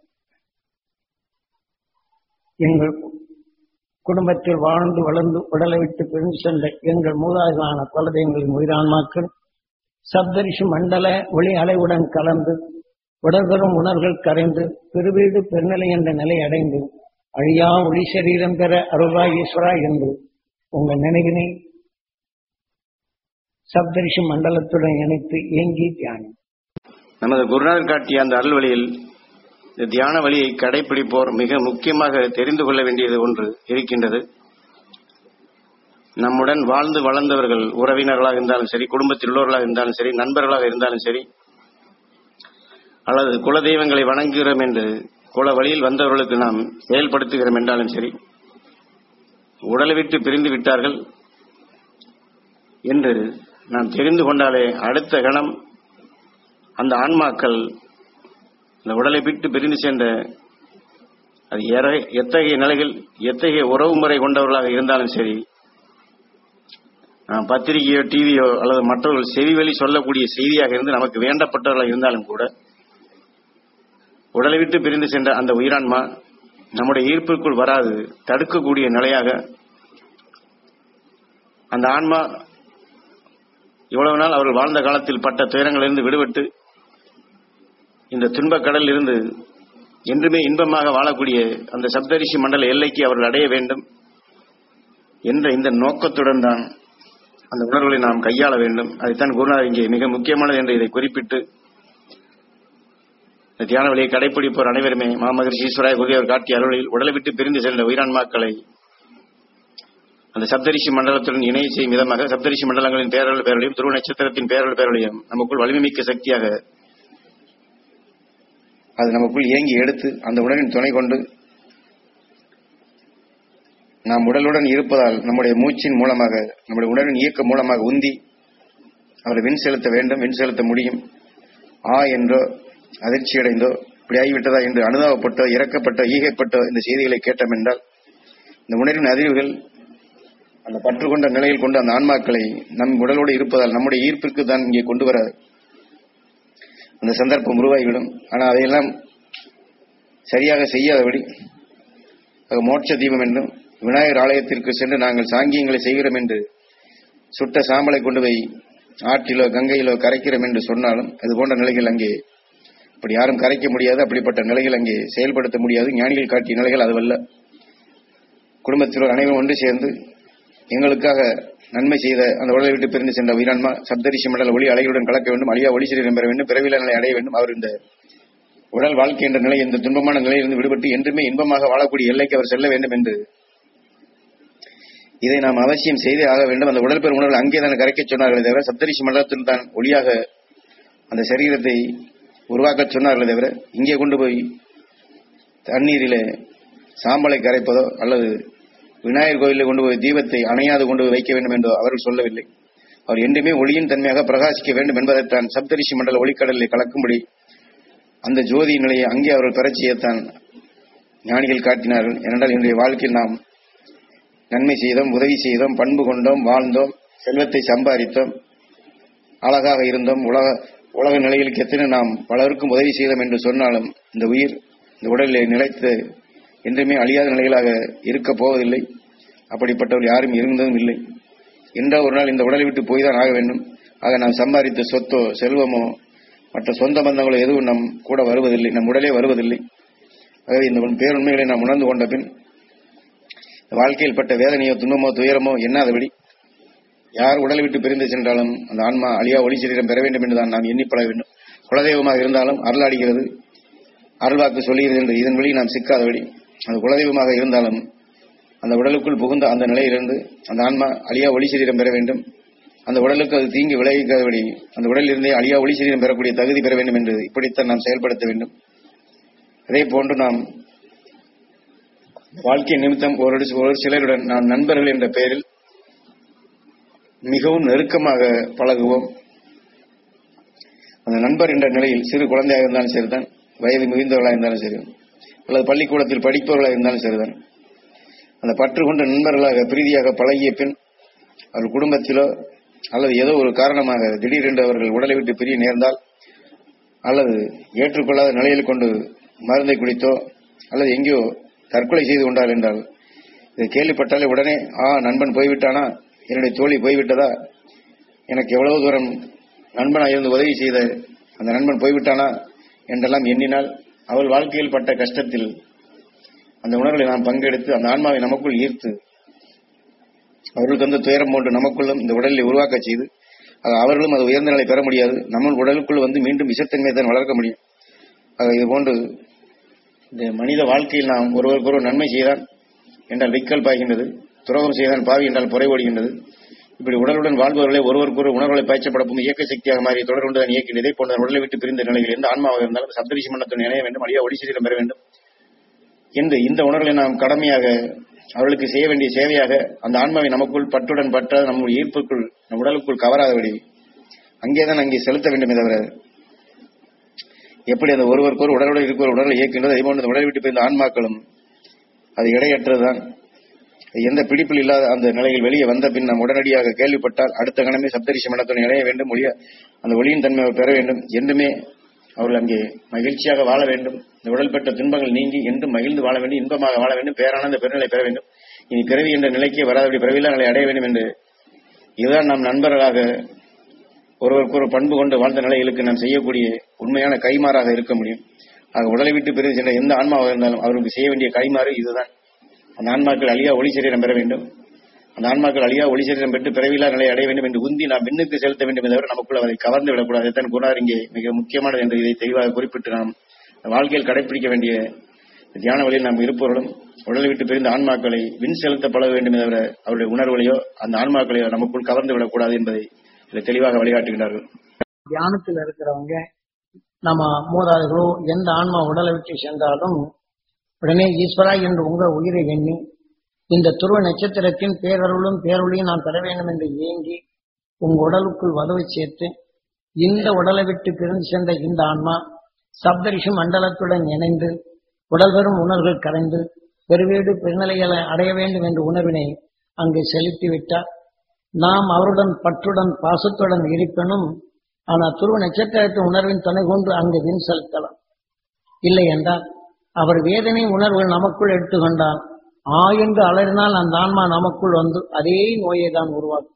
எங்கள் குடும்பத்தில் வாழ்ந்து வளர்ந்து உடலை விட்டு பிரிந்து சென்ற எங்கள் மூதாதைகளான குலதெய்வங்களின் உயிரான்மாக்கள் சப்தரிஷி மண்டல ஒளி அலைவுடன் கலந்து உடல்பெறும் உணர்வுகள் கரைந்து பெருவீடு பெருநிலை என்ற நிலை அடைந்து அழியா ஒளி சரீரம் பெற அருள்வா ஈஸ்வரா என்று உங்கள் நினைவினை சப்தரிஷி மண்டலத்துடன் இணைத்து ஏங்கி தியானம் நமது குருநாதர் காட்டிய அந்த அருள்வழியில் இந்த தியான வழியை கடைபிடிப்போர் மிக முக்கியமாக தெரிந்து கொள்ள வேண்டியது ஒன்று இருக்கின்றது நம்முடன் வாழ்ந்து வளர்ந்தவர்கள் உறவினர்களாக இருந்தாலும் சரி குடும்பத்தில் உள்ளவர்களாக இருந்தாலும் சரி நண்பர்களாக இருந்தாலும் சரி அல்லது குலதெய்வங்களை வணங்குகிறோம் என்று குல வழியில் வந்தவர்களுக்கு நாம் செயல்படுத்துகிறோம் என்றாலும் சரி உடலை விட்டு பிரிந்து விட்டார்கள் என்று நாம் தெரிந்து கொண்டாலே அடுத்த கணம் அந்த ஆன்மாக்கள் இந்த உடலை விட்டு பிரிந்து சென்ற அது எற- எத்தகைய நிலைகள் எத்தகைய உறவு முறை கொண்டவர்களாக இருந்தாலும் சரி நாம் பத்திரிகையோ டிவியோ அல்லது மற்றவர்கள் செவிவழி சொல்லக்கூடிய செய்தியாக இருந்து நமக்கு வேண்டப்பட்டவர்களாக இருந்தாலும் கூட உடலை விட்டு பிரிந்து சென்ற அந்த உயிரான்மா நம்முடைய ஈர்ப்பிற்குள் வராது தடுக்கக்கூடிய நிலையாக அந்த ஆன்மா இவ்வளவு நாள் அவர்கள் வாழ்ந்த காலத்தில் பட்ட துயரங்களிலிருந்து விடுபட்டு இந்த துன்பக் கடலில் இருந்து என்றுமே இன்பமாக வாழக்கூடிய அந்த சப்தரிஷி மண்டல எல்லைக்கு அவர்கள் அடைய வேண்டும் என்ற இந்த நோக்கத்துடன் தான் அந்த உணர்வுகளை நாம் கையாள வேண்டும் அதைத்தான் குருநாதர் இங்கே மிக முக்கியமானது என்று இதை குறிப்பிட்டு இந்த தியான வழியை கடைபிடிப்போர் அனைவருமே மாமகரிஷி ஈஸ்வராய குருதேவர் காட்டிய அருளில் உடலை விட்டு பிரிந்து சென்ற உயிரான்மாக்களை அந்த சப்தரிஷி மண்டலத்துடன் இணைய செய்யும் விதமாக சப்தரிஷி மண்டலங்களின் பேரல் பேரலையும் துருவ நட்சத்திரத்தின் பேரல் பேரலையும் நமக்குள் வலிமைமிக்க சக்தியாக அது நமக்குள் இயங்கி எடுத்து அந்த உணவின் துணை கொண்டு நாம் உடலுடன் இருப்பதால் நம்முடைய மூச்சின் மூலமாக நம்முடைய உணர்வின் இயக்கம் மூலமாக உந்தி அவரை விண் செலுத்த வேண்டும் விண் செலுத்த முடியும் ஆ என்றோ அதிர்ச்சியடைந்தோ இப்படி ஆகிவிட்டதா என்று அனுதாபப்பட்டோ இறக்கப்பட்டோ ஈகைப்பட்டோ இந்த செய்திகளை கேட்டோம் என்றால் இந்த உணர்வின் அதிர்வுகள் அந்த பற்று கொண்ட நிலையில் கொண்ட அந்த ஆன்மாக்களை நம் உடலோடு இருப்பதால் நம்முடைய ஈர்ப்பிற்கு தான் இங்கே கொண்டு வர அந்த சந்தர்ப்பம் உருவாகிவிடும் ஆனால் அதையெல்லாம் சரியாக செய்யாதபடி அது மோட்ச தீபம் என்றும் விநாயகர் ஆலயத்திற்கு சென்று நாங்கள் சாங்கியங்களை செய்கிறோம் என்று சுட்ட சாம்பலை கொண்டு போய் ஆற்றிலோ கங்கையிலோ கரைக்கிறோம் என்று சொன்னாலும் அது போன்ற நிலைகள் அங்கே அப்படி யாரும் கரைக்க முடியாது அப்படிப்பட்ட நிலைகள் அங்கே செயல்படுத்த முடியாது ஞானிகள் காட்டிய நிலைகள் அதுவல்ல குடும்பத்தில் அனைவரும் ஒன்று சேர்ந்து எங்களுக்காக நன்மை செய்த அந்த உடலை விட்டு பிரிந்து சென்ற உயிரான்மா சப்தரிஷி மண்டல ஒளி அலைகளுடன் கலக்க வேண்டும் அழியா ஒளி சரீரம் பெற வேண்டும் பிறவில நிலை அடைய வேண்டும் அவர் இந்த உடல் வாழ்க்கை என்ற நிலை இந்த துன்பமான நிலையிலிருந்து விடுபட்டு என்றுமே இன்பமாக வாழக்கூடிய எல்லைக்கு அவர் செல்ல வேண்டும் என்று இதை நாம் அவசியம் செய்தே ஆக வேண்டும் அந்த உடல் பெறும் உணர்வு அங்கே தான் கரைக்க சொன்னார்களே தவிர சப்தரிஷி மண்டலத்தில் தான் ஒளியாக அந்த சரீரத்தை உருவாக்க சொன்னார்களே தவிர இங்கே கொண்டு போய் தண்ணீரிலே சாம்பலை கரைப்பதோ அல்லது விநாயகர் கோயிலில் கொண்டு போய் தீபத்தை அணையாது கொண்டு போய் வைக்க வேண்டும் என்றோ அவர்கள் சொல்லவில்லை அவர் என்றுமே ஒளியின் தன்மையாக பிரகாசிக்க வேண்டும் என்பதைத்தான் சப்தரிஷி மண்டல ஒளிக்கடலில் கலக்கும்படி அந்த ஜோதி நிலையை அங்கே அவர்கள் பெறச் செய்யத்தான் ஞானிகள் காட்டினார்கள் ஏனென்றால் இன்றைய வாழ்க்கையில் நாம் நன்மை செய்தோம் உதவி செய்தோம் பண்பு கொண்டோம் வாழ்ந்தோம் செல்வத்தை சம்பாதித்தோம் அழகாக இருந்தோம் உலக உலக நிலைகளுக்கு எத்தனை நாம் பலருக்கும் உதவி செய்தோம் என்று சொன்னாலும் இந்த உயிர் இந்த உடலில் நிலைத்து என்றுமே அழியாத நிலைகளாக இருக்கப் போவதில்லை அப்படிப்பட்டவர் யாரும் இருந்ததும் இல்லை என்ற ஒரு நாள் இந்த உடலை விட்டு போய் தான் ஆக வேண்டும் ஆக நாம் சம்பாதித்த சொத்தோ செல்வமோ மற்ற சொந்த பந்தங்களோ எதுவும் நம் கூட வருவதில்லை நம் உடலே வருவதில்லை ஆகவே இந்த பேருண்மைகளை நாம் உணர்ந்து கொண்ட பின் வாழ்க்கையில் பட்ட வேதனையோ துன்பமோ துயரமோ எண்ணாதபடி யார் உடலை விட்டு பிரிந்து சென்றாலும் அந்த ஆன்மா அழியா ஒளி சரீரம் பெற வேண்டும் என்றுதான் நாம் எண்ணிப்பட வேண்டும் குலதெய்வமாக இருந்தாலும் அருளாடுகிறது அருள்வாக்கு சொல்லுகிறது என்று இதன் வழி நாம் சிக்காதபடி அந்த குலதெய்வமாக இருந்தாலும் அந்த உடலுக்குள் புகுந்த அந்த நிலையிலிருந்து அந்த ஆன்மா அழியா ஒளி சரீரம் பெற வேண்டும் அந்த உடலுக்கு அது தீங்கு விளைவிக்காதபடி அந்த உடலில் இருந்தே அழியா ஒளி சரீரம் பெறக்கூடிய தகுதி பெற வேண்டும் என்று இப்படித்தான் நாம் செயல்படுத்த வேண்டும் அதே போன்று நாம் வாழ்க்கை நிமித்தம் ஒரு ஒரு சிலருடன் நாம் நண்பர்கள் என்ற பெயரில் மிகவும் நெருக்கமாக பழகுவோம் அந்த நண்பர் என்ற நிலையில் சிறு குழந்தையாக இருந்தாலும் சரிதான் வயது மிகுந்தவர்களாக இருந்தாலும் சரி அல்லது பள்ளிக்கூடத்தில் படிப்பவர்களாக இருந்தாலும் சரிதான் அந்த பற்று கொண்ட நண்பர்களாக பிரீதியாக பழகிய பின் அவர்கள் குடும்பத்திலோ அல்லது ஏதோ ஒரு காரணமாக திடீரென்று அவர்கள் உடலை விட்டு பிரிய நேர்ந்தால் அல்லது ஏற்றுக்கொள்ளாத நிலையில் கொண்டு மருந்தை குடித்தோ அல்லது எங்கேயோ தற்கொலை செய்து கொண்டார் என்றால் இதை கேள்விப்பட்டாலே உடனே ஆ நண்பன் போய்விட்டானா என்னுடைய தோழி போய்விட்டதா எனக்கு எவ்வளவு தூரம் நண்பனாக இருந்து உதவி செய்த அந்த நண்பன் போய்விட்டானா என்றெல்லாம் எண்ணினால் அவள் வாழ்க்கையில் பட்ட கஷ்டத்தில் அந்த உணர்வுகளை நாம் பங்கெடுத்து அந்த ஆன்மாவை நமக்குள் ஈர்த்து அவர்களுக்கு வந்து துயரம் போன்று நமக்குள்ளும் இந்த உடலில் உருவாக்க செய்து அது அவர்களும் அது உயர்ந்த நிலை பெற முடியாது நம்ம உடலுக்குள் வந்து மீண்டும் விஷத்தன்மையை தான் வளர்க்க முடியும் ஆக இது போன்று இந்த மனித வாழ்க்கையில் நாம் ஒருவருக்கொருவர் நன்மை செய்தால் என்றால் விக்கல் பாய்கின்றது துரோகம் செய்தான் பாவி என்றால் புறை ஓடுகின்றது இப்படி உடலுடன் வாழ்பவர்களை ஒருவருக்கொரு உணர்வுகளை பாய்ச்சப்படவும் இயக்க சக்தியாக மாறி தொடர் கொண்டுதான் இயக்கின் இதே போன்ற உடலை விட்டு பிரிந்த நிலையில் எந்த ஆன்மாவாக இருந்தாலும் சப்தரிஷி மன்னத்துடன் இணைய வேண்டும் அழியா ஒளிசீரம் பெற வேண்டும் என்று இந்த உணர்வுகளை நாம் கடமையாக அவர்களுக்கு செய்ய வேண்டிய சேவையாக அந்த ஆன்மாவை நமக்குள் பற்றுடன் பற்ற நம்முடைய ஈர்ப்புக்குள் நம் உடலுக்குள் கவராதபடி அங்கேதான் அங்கே செலுத்த வேண்டுமே தவிர எப்படி அந்த ஒருவருக்கொரு உடலுடன் இருக்கிற உடலை இயக்கின்றது அதே போன்று அந்த உடலை விட்டு பிரிந்த ஆன்மாக்களும் அது இடையற்றதுதான் எந்த பிடிப்பில் இல்லாத அந்த நிலையில் வெளியே வந்த பின் நாம் உடனடியாக கேள்விப்பட்டால் அடுத்த கணமே சப்தரிஷி மனத்துடன் இணைய வேண்டும் ஒளிய அந்த ஒளியின் தன்மையை பெற வேண்டும் என்றுமே அவர்கள் அங்கே மகிழ்ச்சியாக வாழ வேண்டும் இந்த உடல் பெற்ற துன்பங்கள் நீங்கி என்றும் மகிழ்ந்து வாழ வேண்டும் இன்பமாக வாழ வேண்டும் பேரானந்த பெருநிலை பெற வேண்டும் இனி பிறவி என்ற நிலைக்கே வராதபடி பிறவியில்லா நிலை அடைய வேண்டும் என்று இதுதான் நாம் நண்பர்களாக ஒருவருக்கு ஒரு பண்பு கொண்டு வாழ்ந்த நிலைகளுக்கு நாம் செய்யக்கூடிய உண்மையான கைமாறாக இருக்க முடியும் ஆக உடலை விட்டு பிரிவு சென்ற எந்த ஆன்மாவாக இருந்தாலும் அவருக்கு செய்ய வேண்டிய கைமாறு இதுதான் அந்த ஆன்மாக்கள் அழியா ஒளி சரீரம் பெற வேண்டும் அந்த ஆன்மாக்கள் அழியா ஒளி சரீரம் பெற்று பிறவிலா நிலை அடைய வேண்டும் என்று உந்தி நாம் விண்ணுக்கு செலுத்த வேண்டும் தவிர நமக்குள் அதை கவர்ந்து விடக்கூடாது இதைத்தான் குணார் இங்கே மிக முக்கியமானது என்று இதை தெளிவாக குறிப்பிட்டு நாம் வாழ்க்கையில் கடைபிடிக்க வேண்டிய தியான வழியில் நாம் இருப்பவர்களும் உடலை விட்டு பிரிந்த ஆன்மாக்களை விண் செலுத்த பழக வேண்டும் தவிர அவருடைய உணர்வுகளையோ அந்த ஆன்மாக்களையோ நமக்குள் கவர்ந்து விடக்கூடாது என்பதை இதில் தெளிவாக வழிகாட்டுகிறார்கள் தியானத்தில் இருக்கிறவங்க நம்ம மூதாதைகளோ எந்த ஆன்மா உடலை விட்டு சென்றாலும் உடனே ஈஸ்வரா என்று உங்க உயிரை எண்ணி இந்த துருவ நட்சத்திரத்தின் பேரருளும் பேரொழியும் நான் பெற வேண்டும் என்று ஏங்கி உங்க உடலுக்குள் வலுவை சேர்த்து இந்த உடலை விட்டு பிரிந்து சென்ற இந்த ஆன்மா சப்தரிஷி மண்டலத்துடன் இணைந்து உடல் பெறும் உணர்வுகள் கரைந்து பெருவீடு பெருநிலைகளை அடைய வேண்டும் என்ற உணர்வினை அங்கே செலுத்தி விட்டார் நாம் அவருடன் பற்றுடன் பாசத்துடன் இருப்பினும் ஆனால் துருவ நட்சத்திரத்தின் உணர்வின் துணை கொண்டு அங்கு வின் செலுத்தலாம் இல்லை என்றால் அவர் வேதனை உணர்வுகள் நமக்குள் எடுத்துக்கொண்டால் ஆ என்று அலறினால் அந்த ஆன்மா நமக்குள் வந்து அதே நோயை தான் உருவாக்கும்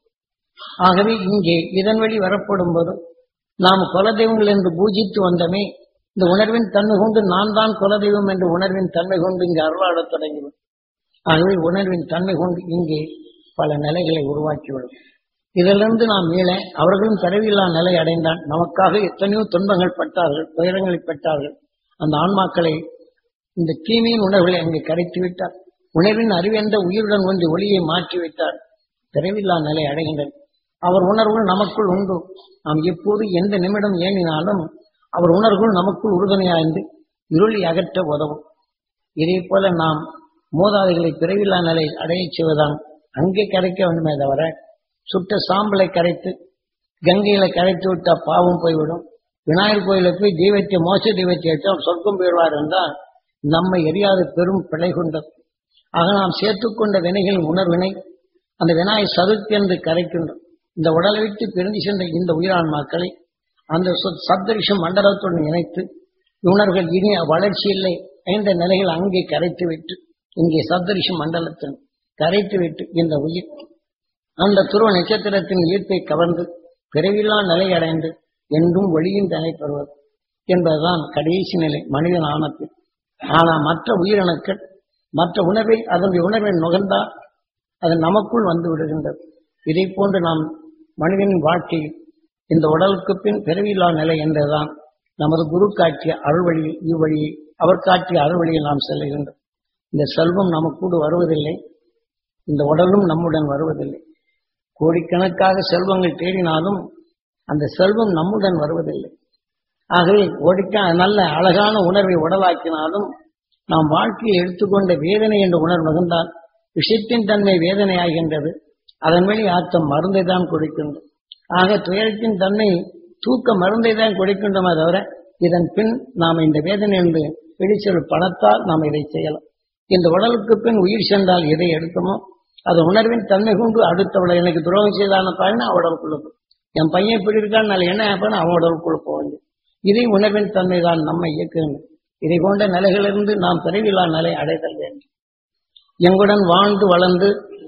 ஆகவே இங்கே இதன் வழி வரப்படும் போது நாம் குலதெய்வங்கள் என்று பூஜித்து வந்தமே இந்த உணர்வின் தன்மை கொண்டு நான் தான் குலதெய்வம் என்ற உணர்வின் தன்மை கொண்டு இங்கே அருளாடத் தொடங்கிவிடும் ஆகவே உணர்வின் தன்மை கொண்டு இங்கே பல நிலைகளை உருவாக்கிவிடும் இதிலிருந்து நாம் மீள அவர்களும் பிறவில்லா நிலை அடைந்தான் நமக்காக எத்தனையோ துன்பங்கள் பட்டார்கள் துயரங்களை பெற்றார்கள் அந்த ஆன்மாக்களை இந்த தீமையின் உணர்வுகளை அங்கே கரைத்து விட்டார் உணர்வின் அறிவென்ற உயிருடன் ஒன்றி ஒளியை மாற்றி விட்டார் பிறவில்லா நிலை அடைகின்றன அவர் உணர்வுகள் நமக்குள் உண்டு நாம் எப்போது எந்த நிமிடம் ஏனினாலும் அவர் உணர்வுகள் நமக்குள் உறுதுணையாய்ந்து இருளி அகற்ற உதவும் இதே போல நாம் மோதாதைகளை பிறவில்லா நிலை அடையச் செய்வதால் அங்கே கரைக்க வேண்டுமே தவிர சுட்ட சாம்பலை கரைத்து கங்கையில கரைத்து விட்ட பாவம் போய்விடும் விநாயகர் கோயில போய் தெய்வத்தை மோச தெய்வத்தை வச்சால் சொர்க்கம் போயிடுவார் என்றால் நம்மை எரியாத பெரும் பிழை கொண்டது ஆக நாம் சேர்த்துக்கொண்ட வினைகளின் உணர்வினை அந்த விநாயகர் சதுர்த்தி என்று கரைக்கின்றோம் இந்த உடலை விட்டு பிரிந்து சென்ற இந்த உயிரான்மாக்களை அந்த சப்தரிஷம் மண்டலத்துடன் இணைத்து உணர்வுகள் இனி வளர்ச்சி இல்லை என்ற நிலைகள் அங்கே கரைத்து விட்டு இங்கே சப்தரிஷம் மண்டலத்தில் கரைத்து விட்டு இந்த உயிர் அந்த துருவ நட்சத்திரத்தின் ஈர்ப்பை கவர்ந்து பிறவில்லா நிலை அடைந்து என்றும் ஒளியின் தலை பெறுவது என்பதுதான் கடைசி நிலை மனிதன் ஆனத்தில் ஆனால் மற்ற உயிரணுக்கள் மற்ற உணர்வை அதனுடைய உணர்வை நுகர்ந்தால் அது நமக்குள் வந்து விடுகின்றது இதை போன்று நாம் மனிதனின் வாழ்க்கையில் இந்த உடலுக்கு பின் பிறவியில்லா நிலை என்றுதான் நமது குரு காட்டிய அருள்வழியில் இவ்வழியை அவர் காட்டிய அருள்வழியில் நாம் செல்லுகின்றோம் இந்த செல்வம் நமக்கூடு வருவதில்லை இந்த உடலும் நம்முடன் வருவதில்லை கோடிக்கணக்காக செல்வங்கள் தேடினாலும் அந்த செல்வம் நம்முடன் வருவதில்லை ஆகவே கோடிக்க நல்ல அழகான உணர்வை உடலாக்கினாலும் நாம் வாழ்க்கையை எடுத்துக்கொண்ட வேதனை என்ற உணர்வு மிகுந்தால் விஷயத்தின் தன்மை வேதனையாகின்றது அதன் வழி ஆத்தம் மருந்தை தான் கொடுக்கின்றது ஆக துயரத்தின் தன்மை தூக்க மருந்தை தான் கொடுக்கின்றோமே தவிர இதன் பின் நாம் இந்த வேதனை என்று பிடிச்சல் பணத்தால் நாம் இதை செய்யலாம் இந்த உடலுக்கு பின் உயிர் சென்றால் எதை எடுக்கமோ அது உணர்வின் தன்மை கொண்டு அடுத்தவளை எனக்கு துரோகம் செய்தான பாருன்னா உடலுக்குள்ள போ என் பையன் இப்படி இருக்கான்னு நாளை என்ன ஆப்பன்னு அவன் உடலுக்குள்ள போக வேண்டியது இதை உணர்வின் தன்மை தான் நம்மை இயக்குகின்றது இதை போன்ற நிலைகளிலிருந்து நாம் பிறவில்லா நிலை அடைதல் வேண்டும் எங்குடன் வாழ்ந்து வளர்ந்து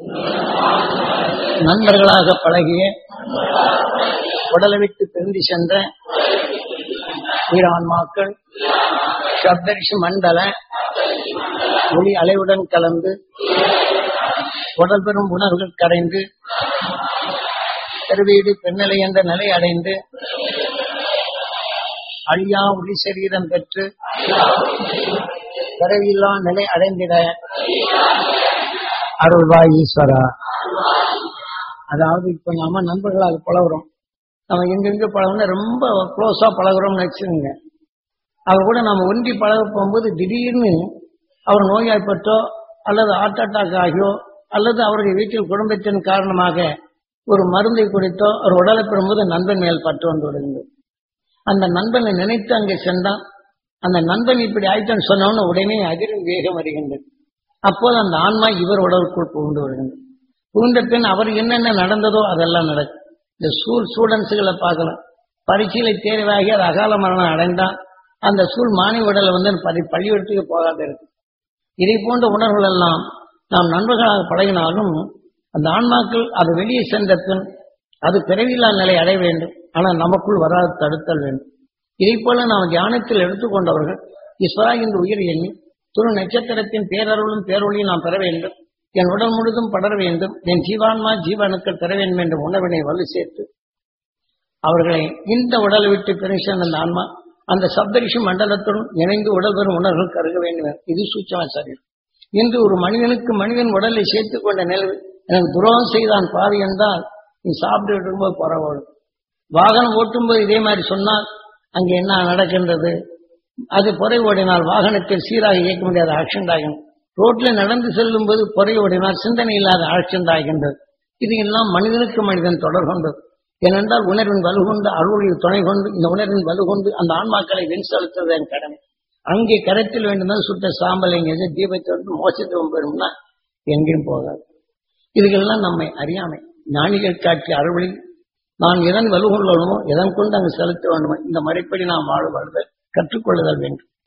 நண்பர்களாக பழகிய உடலை விட்டு பிரிந்து சென்ற வீரான்மாக்கள் சப்தரிஷி மண்டல ஒளி அலைவுடன் கலந்து உடல் பெறும் உணர்வுகள் கரைந்து பெருவீடு பெண்ணிலை என்ற நிலை அடைந்து அழியா ஒளி சரீரம் பெற்று பிறவில்லா நிலை அடைந்திட அருள்வாய் ஈஸ்வரா அதாவது இப்ப நாம நண்பர்களாக பழகுறோம் நம்ம எங்கெங்க பழகுனா ரொம்ப க்ளோஸா பழகுறோம்னு வச்சுக்கோங்க அவர் கூட நம்ம ஒன்றி பழக போகும்போது திடீர்னு அவர் நோய்வாய்ப்பட்டோ அல்லது ஹார்ட் அட்டாக் ஆகியோ அல்லது அவருடைய வீட்டில் குடும்பத்தின் காரணமாக ஒரு மருந்தை குடித்தோ அவர் உடலை பெறும்போது நண்பன் மேல் பட்டு வந்து விடுகிறது அந்த நண்பனை நினைத்து அங்கே சென்றான் அந்த நண்பன் இப்படி ஆயிட்டான்னு சொன்னவொன்னு உடனே அதிரும் வேகம் வருகின்றது அப்போது அந்த ஆன்மா இவர் உடலுக்குள் புகுந்து வருகின்றது புகுந்த பின் அவர் என்னென்ன நடந்ததோ அதெல்லாம் நடக்கும் இந்த ஸ்கூல் ஸ்டூடெண்ட்ஸுகளை பார்க்கலாம் பரீட்சையில தேர்வாகி அது அகால மரணம் அடைந்தான் அந்த ஸ்கூல் மாணவி உடலை வந்து பள்ளி பள்ளிக்கூடத்துக்கு போகாத இருக்கு இதை போன்ற உணர்வுகள் எல்லாம் நாம் நண்பர்களாக பழகினாலும் அந்த ஆன்மாக்கள் அது வெளியே சென்ற பின் அது பிறவில்லா நிலை அடைய வேண்டும் ஆனால் நமக்குள் வராது தடுத்தல் வேண்டும் இதை போல நாம் தியானத்தில் எடுத்துக்கொண்டவர்கள் ஈஸ்வரா இந்த உயிர் எண்ணி துரு நட்சத்திரத்தின் பேரருளும் பேரொழியும் நாம் பெற வேண்டும் என் உடல் முழுதும் படர வேண்டும் என் ஜீவான்மா ஜீவனுக்கள் பெற வேண்டும் என்ற உணவினை வலு சேர்த்து அவர்களை இந்த உடலை விட்டு பிரிச்ச அந்த ஆன்மா அந்த சப்தரிஷி மண்டலத்துடன் இணைந்து உடல் பெறும் உணர்வுகள் கருக வேண்டும் இது சூட்சம சரீரம் இன்று ஒரு மனிதனுக்கு மனிதன் உடலை சேர்த்துக் கொண்ட நிலை எனக்கு துரோகம் செய்தான் பாவி என்றால் நீ சாப்பிட்டு இருக்கும்போது பரவாயில்லை வாகனம் ஓட்டும்போது இதே மாதிரி சொன்னால் அங்கே என்ன நடக்கின்றது அது புறை ஓடினால் வாகனத்தில் சீராக இயக்க முடியாத ஆக்சிடென்ட் ஆகும் ரோட்ல நடந்து செல்லும் போது புறை ஓடினால் சிந்தனை இல்லாத ஆக்சிடென்ட் ஆகின்றது இது எல்லாம் மனிதனுக்கு மனிதன் தொடர் கொண்டது ஏனென்றால் உணர்வின் வலுகொண்டு அருளில் துணை கொண்டு இந்த உணர்வின் வலுகொண்டு அந்த ஆன்மாக்களை வெண் செலுத்துவது என் கடமை அங்கே கரத்தில் வேண்டும்தான் சுட்ட சாம்பல் எங்கே தீபத்தை வந்து மோசத்துவம் பெறும்னா எங்கேயும் போகாது இதுகெல்லாம் நம்மை அறியாமை ஞானிகள் காட்சி அறுவழி நான் எதன் வலுகொள்ளணுமோ எதன் கொண்டு அங்கு செலுத்த வேண்டுமோ இந்த முறைப்படி நாம் வாழ்வாழ்வை கற்றுக்கொள்ளுதல் வேண்டும்